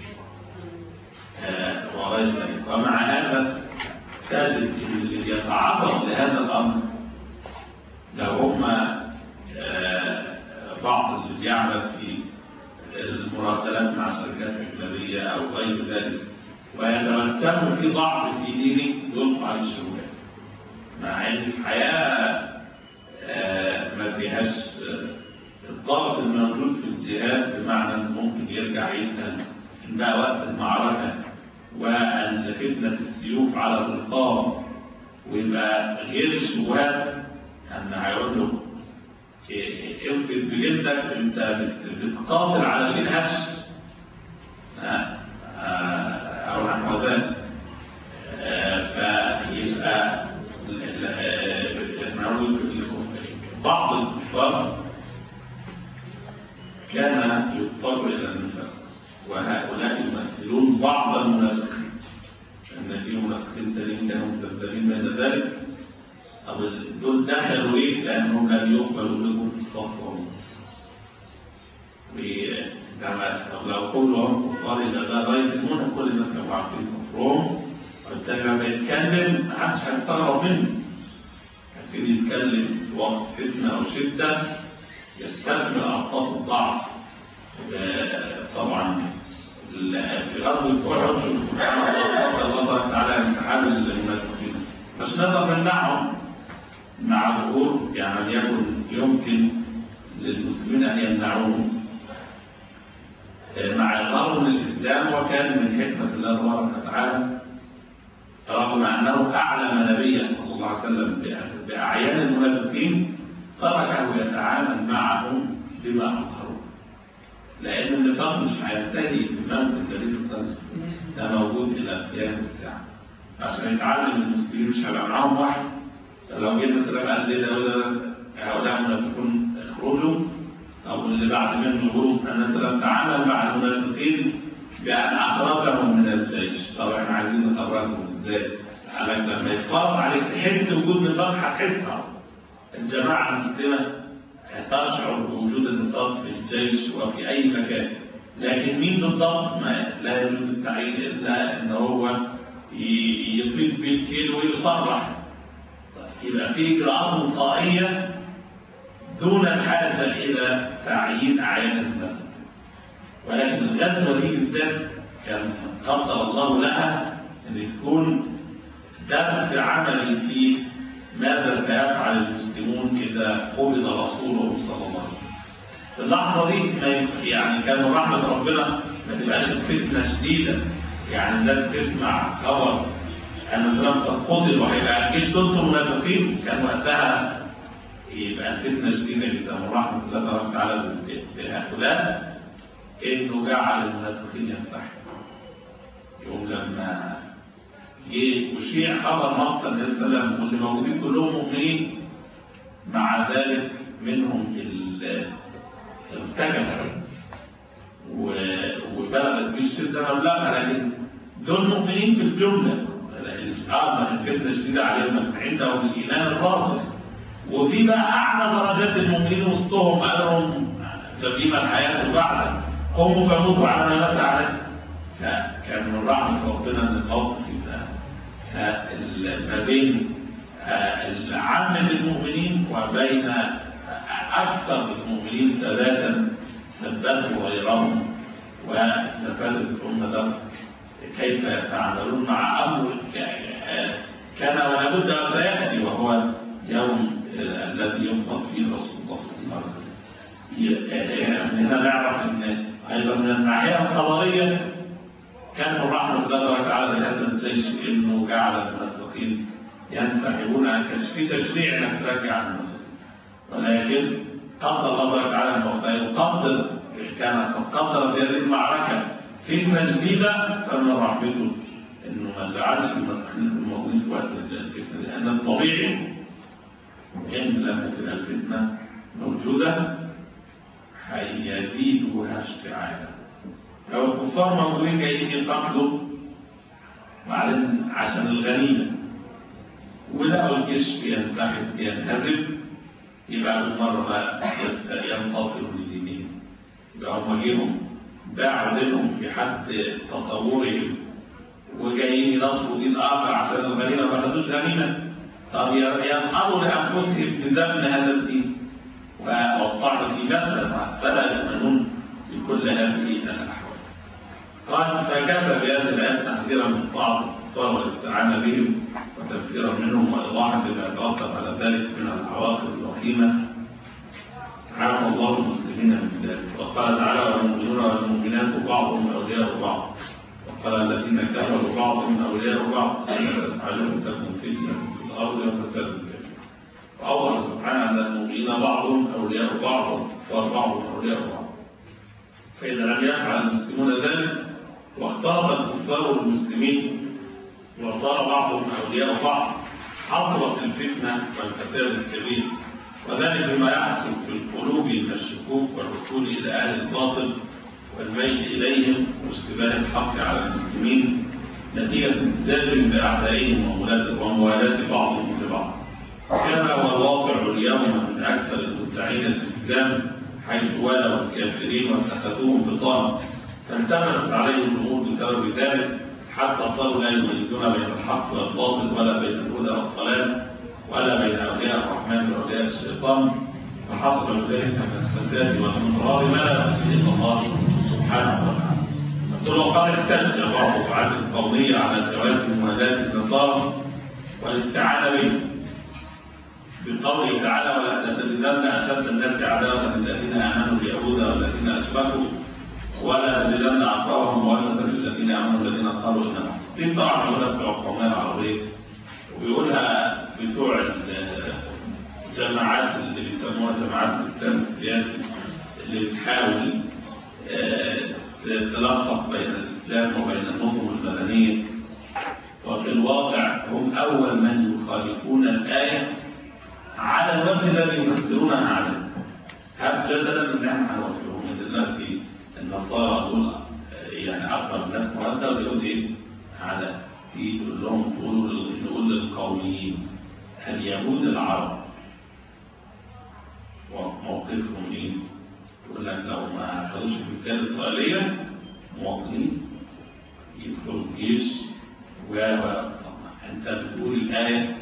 آه، وغير ذلك ومع هذا تجد اللي يتعرض لهذا الأمر لو هم آه، بعض اللي بيعمل في المراسلات مع الشركات الأجنبية أو غير ذلك ويتمثلوا في ضعف في دينه يلقى على الشبهات مع ان الحياه آه، ما فيهاش آه، الضغط الموجود في الجهاد بمعنى انه ممكن يرجع يسال إن بقى وقت المعركه وان فتنه السيوف على الرقاب ويبقى غير الشبهات ان هيقول له إيه، افرض بجلدك انت بت- بتقاتل على شيء هش آه، آه، او نحو ذلك آه، فيبقى ال- ال- آه، نقول بعض الكفار كان يضطر الى النفاق وهؤلاء يمثلون بعض المنافقين ان في منافقين تانيين كانوا مكذبين بين ذلك او دول دخلوا ايه لانهم لم يقبلوا منهم استغفروا وكما لو كلهم كفار يبقى ده لا يزنون كل الناس كانوا عارفين كفرهم وبالتالي لما يتكلم ما حدش هيستغرب منه يبتدي يتكلم في وقت فتنه او شده يستثمر اعطاب الضعف آه، طبعا ال- في غزوه احد شوف سبحان الله نسال الله تعالى امتحان المنافقين مش نقدر نمنعهم مع ظهور يعني يكن يمكن للمسلمين ان يمنعوهم مع إظهارهم للإسلام وكان من حكمة الله تبارك وتعالى رغم أنه أعلم نبيه صلى الله عليه وسلم بأس- بأعيان المنافقين تركه يتعامل معهم بما أظهروا لأن النفاق مش هينتهي بموت النبي صلى الله عليه وسلم ده موجود إلى قيام الساعة عشان يتعلم المسلمين مش هيبقى معاهم واحد فلو جه مثلا قال لنا ولا هؤلاء المنافقون اخرجوا أو اللي بعد منه يقولوا أن مثلا تعامل مع المنافقين بأن أخرجهم من الجيش طب احنا عايزين نخرجهم ازاي؟ قال لك لما يتفرض عليك تحس وجود نفاق هتحسها الجماعة المسلمة تشعر بوجود النفاق في الجيش وفي أي مكان لكن مين بالضبط ما لا يجوز التعيين إلا أن هو ي- يفيد بالكيل ويصرح يبقى في إجراءات وقائية دون الحاجة إلى تعيين أعيان الناس ولكن الغزوة دي بالذات كان قدر الله لها أن تكون درس عملي في ماذا سيفعل المسلمون إذا قبض رسولهم صلى الله عليه وسلم. في اللحظة دي ما يف- يعني كان رحمة ربنا ما تبقاش الفتنة شديدة يعني الناس تسمع خبر أن فلان قد قتل وهيبقى الجيش ضد منافقين كان وقتها يبقى الفتنة شديدة جدا ورحمة الله تبارك وتعالى بهؤلاء إنه جعل المنافقين ينسحبوا يوم لما جه وشيع خبر مقتل النبي صلى الله عليه وسلم واللي موجودين كلهم مؤمنين مع ذلك منهم اللي ارتجف و- وبلغت به الشده مبلغها لكن دول مؤمنين في الجمله اه الفتنه الشديده عليهم عندهم الايمان الراسخ وفي بقى اعلى درجات المؤمنين وسطهم قال لهم ده فيما الحياه بعد قوموا فموتوا على ما مات عليه لا كان من رحمه ربنا ان الموقف يبقى آه، ال- ما بين آه، عامة المؤمنين وبين آه، أكثر المؤمنين ثباتا ثبتوا غيرهم واستفادت الأمة درس كيف يتعاملون مع أمر ك- كان ولا بد أن سيأتي وهو يوم آه، الذي يقبض فيه رسول الله صلى الله عليه وسلم ي- آه، من هنا نعرف أن أيضا من الناحية الخبرية كان من رحمة الله تبارك وتعالى بهذا الجيش انه جعل المنافقين ينسحبون عن كشف في تشريع انك ترجع المنافقين ولكن قدر الله تبارك وتعالى انه سيقدر كان قد قدر في هذه المعركه فتنه جديده فمن رحمته انه ما جعلش المنافقين الموجودين في وقت الفتنه لان الطبيعي ان لما تبقى الفتنه موجوده هيزيدها اشتعالا لو الكفار موجودين جايين يقاتلوا وبعدين عشان الغنيمة ولقوا الجيش بينسحب بينهزم يبقى بالمرة بقى ينتصروا لدينهم يبقى هم جيهم باعوا دينهم في حد تصورهم وجايين ينصروا دين آخر عشان الغنيمة ما خدوش غنيمة طب يصحبوا لأنفسهم بذم هذا الدين والطعن في مثل فلا يؤمنون بكل هذه الأحوال قال فكتب بهذه الآيات تحذيرا من بعض الكفار والاستعانة بهم وتفسيرا منهم وإيضاحا بما يترتب على ذلك من العواقب الوخيمة عافى الله المسلمين من ذلك وقال تعالى والمؤمنون والمؤمنات بعضهم أولياء بعض وقال الذين كفروا بعضهم أولياء بعض تفعلون تكن فتنة في الأرض وفساد كبير وأوضح سبحانه أن المؤمنين بعضهم أولياء بعض والبعض أولياء بعض فإذا لم يفعل المسلمون ذلك واختلط الكفار والمسلمين وصار بعضهم أولياء بعض حصلت الفتنة والفساد الكبير وذلك بما يحصل في القلوب من الشكوك والركون إلى أهل الباطل والميل إليهم واشتباه الحق على المسلمين نتيجة امتدادهم بأعدائهم وموالاة بعضهم لبعض كما هو الواقع اليوم من أكثر المدعين الإسلام حيث والوا الكافرين واتخذوهم بطانة فالتبست عليهم الأمور بسبب ذلك حتى صاروا لا يميزون بين الحق والباطل ولا بين الهدى والضلال ولا بين أولياء الرحمن وأولياء الشيطان فحصل ذلك من الفساد والانقراض ما لا يحصيه الله سبحانه وتعالى. ثم قد احتج بعض الدعاة القومية على جواز موالاة النصارى والاستعانة بهم بقوله تعالى ولا تجدن أشد الناس عداوة للذين آمنوا اليهود والذين أشركوا ولا تجدن أقربهم مودة للذين آمنوا الذين قالوا إننا دي طبعا بتوع القومية العربية وبيقولها بتوع الجماعات اللي بيسموها جماعات الإسلام السياسي اللي بتحاول تلفق بين الإسلام وبين النظم المدنية وفي الواقع هم أول من يخالفون الآية على الوجه الذي يفسرونها عليه هذا جدلا ان احنا هنوفرهم دلوقتي النصارى دول يعني اكثر الناس مؤدب بيقول ايه على في تقول لهم تقولوا نقول للقوميين اليهود العرب وموقفهم ايه؟ يقول لك لو ما خدوش الجنسيه الاسرائيليه مواطنين يدخلوا الجيش و انت بتقول الايه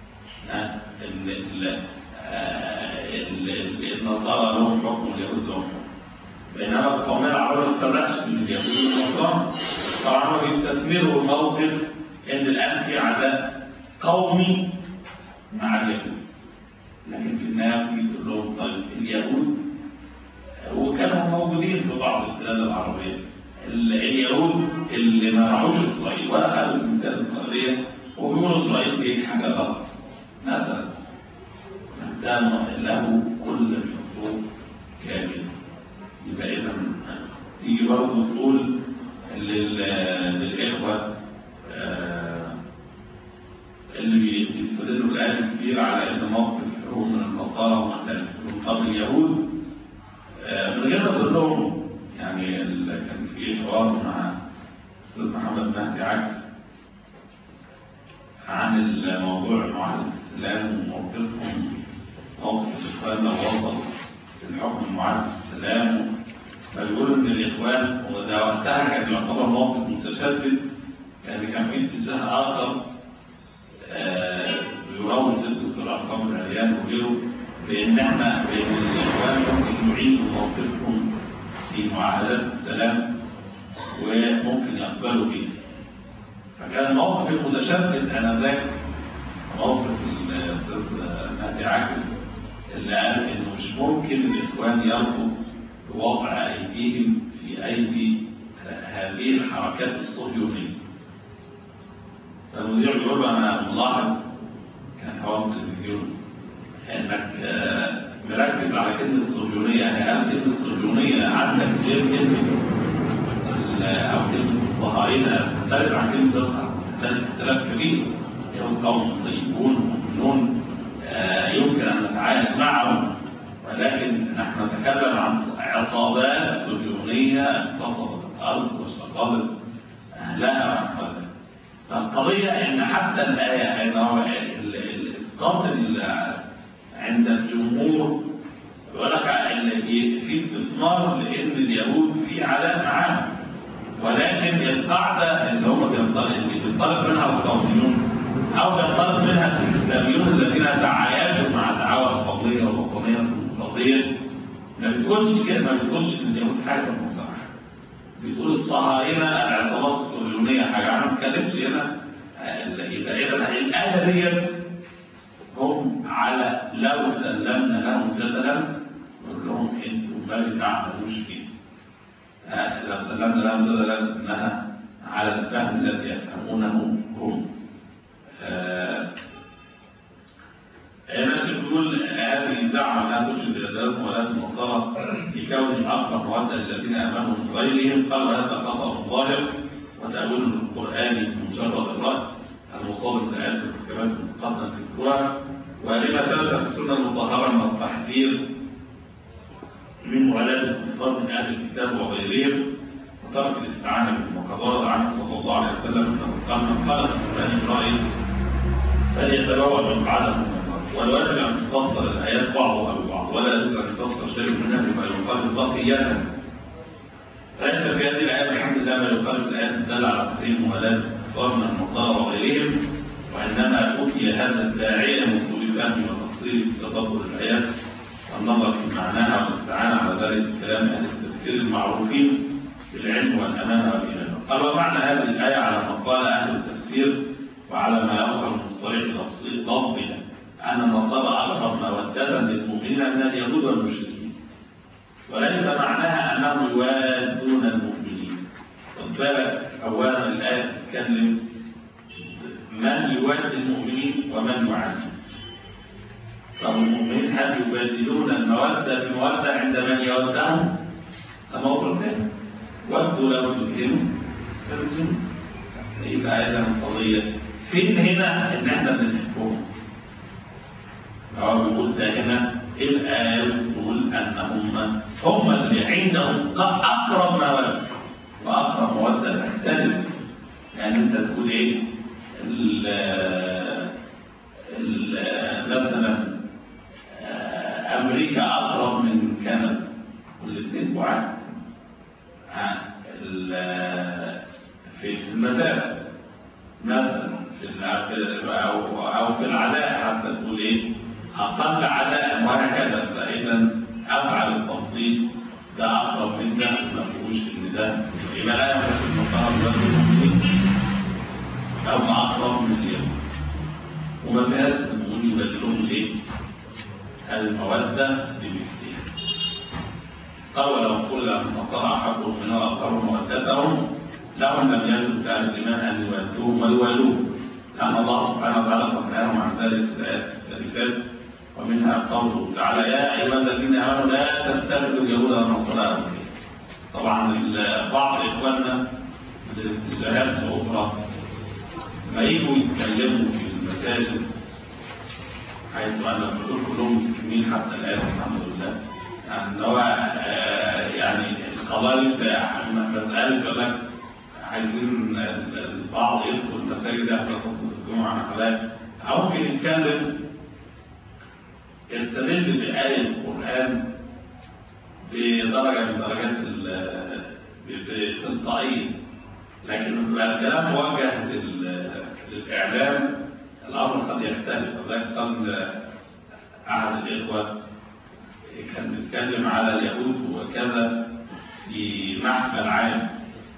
النصارى لهم حكم واليهود لهم حكم بينما القومية العربية ما تفرقش بين اليهود والنصارى طبعا هم بيستثمروا الموقف ان الان في عداء قومي مع اليهود لكن في النهاية في تقول لهم طيب اليهود وكانوا موجودين في بعض البلاد العربية اليهود اللي ما راحوش اسرائيل ولا خدوا الجنسية الاسرائيلية وبيقولوا اسرائيل دي حاجة غلط مثلا ده له كل الحقوق كاملة يبقى إذا تيجي برضه تقول للإخوة اللي بيستدلوا الآية كتير على إن موقف الحقوق من النصارى مختلف طب اليهود من غير ما تقول لهم يعني كان في حوار مع الأستاذ محمد مهدي عكس عن الموضوع معاهدة الإسلام وموقفهم موقف الإخوان ووصل في الحكم معاهدة الإسلام فبيقول إن الإخوان وده وقتها كان يعتبر موقف متشدد لأن كان في اتجاه آخر بيروج الدكتور عصام العريان وغيره بأن احنا بأن الإخوان ممكن يعيدوا موقفهم في معاهدات السلام وممكن يقبلوا فيه فكان الموقف المتشدد انذاك موقف الاستاذ مهدي عاكف اللي قال انه مش ممكن الاخوان يرضوا بوضع ايديهم في ايدي هذه الحركات الصهيونيه. فالمذيع بيقول له انا ملاحظ كان حوار التلفزيون انك مركز على كلمه صهيونيه يعني قال كلمه صهيونيه عندك غير كلمه او كلمه الصهاينه تختلف عن كلمه ذلك اختلاف كبير يوم قوم طيبون مؤمنون يمكن ان نتعايش معهم ولكن نحن نتكلم عن عصابات صهيونيه اغتصبت الارض واستقامت اهلها واحفادها فالقضيه ان حتى الايه ان هو اسقاط عند الجمهور يقول لك ان في استثمار لان اليهود في علاء معاهم ولكن القاعده اللي هم بينطلق اللي بينطلق منها القوميون او بينطلق منها الاسلاميون الذين تعايشوا مع الدعوه الفضليه والوطنيه الديمقراطيه ما بتقولش كده ما بتقولش ان اليهود حاجه في المجتمع بتقول الصهاينه العصابات الصهيونيه حاجه انا ما بتكلمش هنا يبقى اذا الايه ديت هم على لو سلمنا لهم جدلا نقول لهم انتم ما تعملوش فيه لو سلمنا لهم جدلا انها على الفهم الذي يفهمونه هم نفس تقول هذه زعم لا ترشد الى ثلاث موالاه النصارى لكون اقرب موده للذين امنوا من غيرهم قالوا هذا خطا ظاهر وتاويل القران مجرد الراي المصاب بالايات المحكمات المقدمه في القران ولما ثبت في السنه المطهره من التحذير من موالاه الكفار من اهل الكتاب وغيرهم وترك الاستعانه بما ورد عنه صلى الله عليه وسلم انه قال من قال في القران برايه فليتبوأ مقعده من النار والواجب ان تفسر الايات بعضها ببعض ولا يجوز ان تفسر شيء منها بما يقال بقيتها ليس في هذه الايات الحمد لله ما يقال في الايات الداله على تحريم موالاه الكفار من النصارى وغيرهم وانما اوتي هذا الداعيه من سوء الفهم والتقصير في تدبر الايات والنظر في معناها والاستعانه على ذلك كلام اهل التفسير المعروفين بالعلم والامانه والايمان قال ومعنى هذه الايه على ما قال اهل التفسير وعلى ما يظهر من الصريح لفظها ان النصارى اقرب موده للمؤمنين من اليهود والمشركين وليس معناها انهم يوادون المؤمنين خد بالك اولا الايه تتكلم من يواد المؤمنين ومن يعادي طب المؤمنين هل يبادلون الموده بموده عند من يودهم؟ ده موضوع تاني ودوا لو تدهنوا تدهنوا يبقى اذا القضيه فين هنا ان احنا بنحكم هو بيقول ده هنا الآية بتقول أن هم هم اللي عندهم أقرب مودة وأقرب مودة تختلف يعني أنت تقول إيه ال ال مثلا أمريكا أقرب من كندا والاثنين بعاد في المسافة مثلا في أو أو في العداء حتى تقول إيه أقل عداء وهكذا فإذا أفعل التفضيل ده أقرب من ده ما فيهوش إن ده يبقى لا يخرج المقام ده المؤمنين أو أقرب من اليهود وما فيهاش المؤمنين يبادلون إيه؟ المودة بمثلها قال ولو قل أن النصارى أحب من أقرب مودتهم لهم لم يجد أهل الإيمان أن يودوهم ويوالوهم لأن الله سبحانه وتعالى قد نهاهم عن ذلك في الآيات الثالثات ومنها قوله تعالى يا أيها الذين آمنوا لا تتخذوا اليهود والنصارى أولياء طبعا بعض إخواننا لاتجاهات أخرى ما يجوا يتكلموا في المساجد حيث أن الحضور كلهم مسلمين حتى الآن الحمد لله أن هو يعني القضايا بتاع مسألة يقول لك عايزين البعض يدخل المساجد يحضر خطبة الجمعة حالات أو ممكن يتكلم يستدل بآية القرآن بدرجة من درجات التلقائية لكن لما الكلام موجه للإعلام الأمر قد يختلف وذلك قال أحد الإخوة كان بيتكلم على اليهود وكذا في محفل عام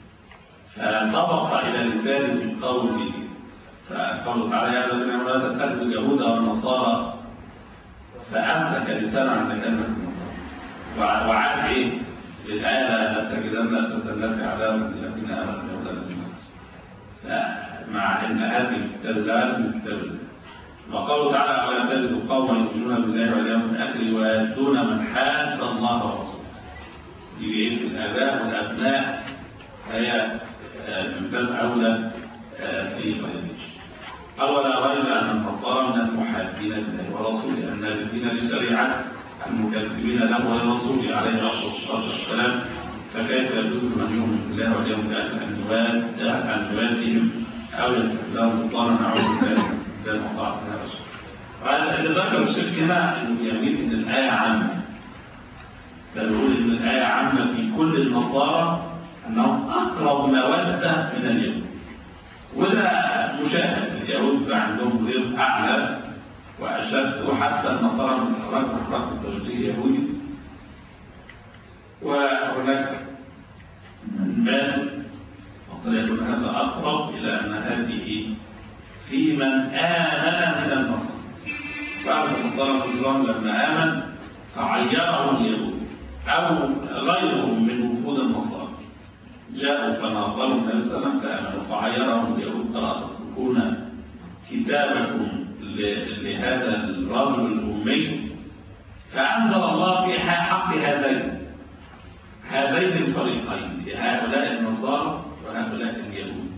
فسبق إلى لسانه بقوله فقوله تعالى يا الذين آمنوا لا تتخذوا اليهود والنصارى فأمسك لسانه عند كلمة النصارى وعاد إيه؟ الآية لا تجدن أشد الناس عذابا للذين آمنوا اليهود والنصارى مع أن هذه الكتاب من كتاب الله وقوله تعالى ولا تجد قوما يؤمنون بالله واليوم الآخر ويأتون من حاد الله ورسوله دي في الآباء والأبناء هي من باب أولى في غيره قال ولا ريب أن النصارى من المحادين لله ورسوله النابذين لشريعته المكذبين له ولرسوله عليه أفضل الصلاة والسلام فكيف يجوز من يؤمن بالله واليوم الآخر أن يواد أن يوادهم أو يتخذهم بطانا أعوذ بالله من الله هذا اللي ذكر الشيخ هنا انه يميل ان الايه عامه ده بيقول ان الايه عامه في كل النصارى انهم اقرب موده من اليهود وده مشاهد اليهود عندهم غير اعلى واشد وحتى النصارى من اخراج اخراج التوجيه يهودي وهناك من بال وقد يكون هذا اقرب الى ان هذه في من امن من النصارى بعض النصارى الكرام لما امن فعيرهم اليهود او غيرهم من وفود النصارى جاءوا فناظروا النبي صلى الله عليه وسلم فامنوا فعيرهم اليهود قال تتركون كتابكم لهذا الرجل الامي فانزل الله في حق هذين هذين الفريقين هؤلاء النصارى وهؤلاء اليهود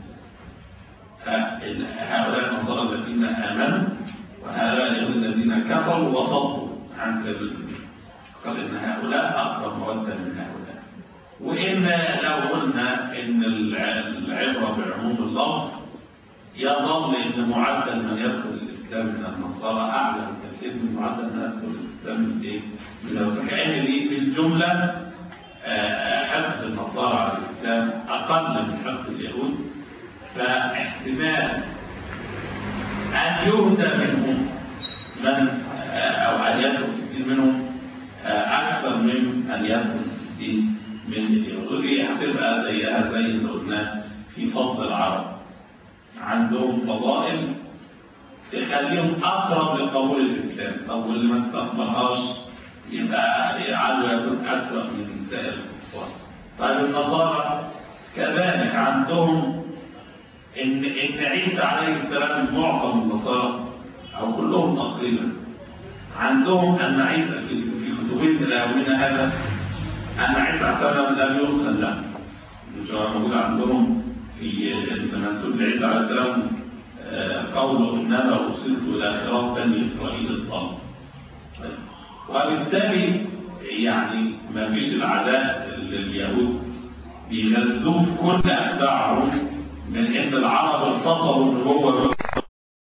هؤلاء النصارى الذين امنوا وهؤلاء اليهود الذين كفروا وصدوا عن سبيل قال ان هؤلاء اقرب موده من هؤلاء وان لو قلنا ان العبره بعموم اللفظ يظل ان معدل من يدخل الاسلام من النصارى اعلى بكثير من معدل من يدخل الاسلام من ايه؟ من فكأن دي في الجمله حث النصارى على الاسلام اقل من حث اليهود فاحتمال أن يهدى منهم من أو أن يدخل في الدين منهم أكثر من أن يدخل في الدين من اليهود ودي هتبقى زيها زي اللي قلنا في فضل العرب عندهم فضائل تخليهم أقرب لقبول الإسلام طب واللي ما استثمرهاش يبقى يجعله يكون أسوأ من سائر الكفار طيب النصارى كذلك عندهم ان ان عيسى عليه السلام معظم النصارى او كلهم تقريبا عندهم ان عيسى في في كتبهم الاولين هذا ان عيسى عليه لم يرسل له مش موجود عندهم في منسوب لعيسى عليه السلام قوله انما ارسلت الى خراف بني اسرائيل الضال وبالتالي يعني ما فيش العداء لليهود بيغذوه في كل اتباعهم من ان العرب انتصروا ان هو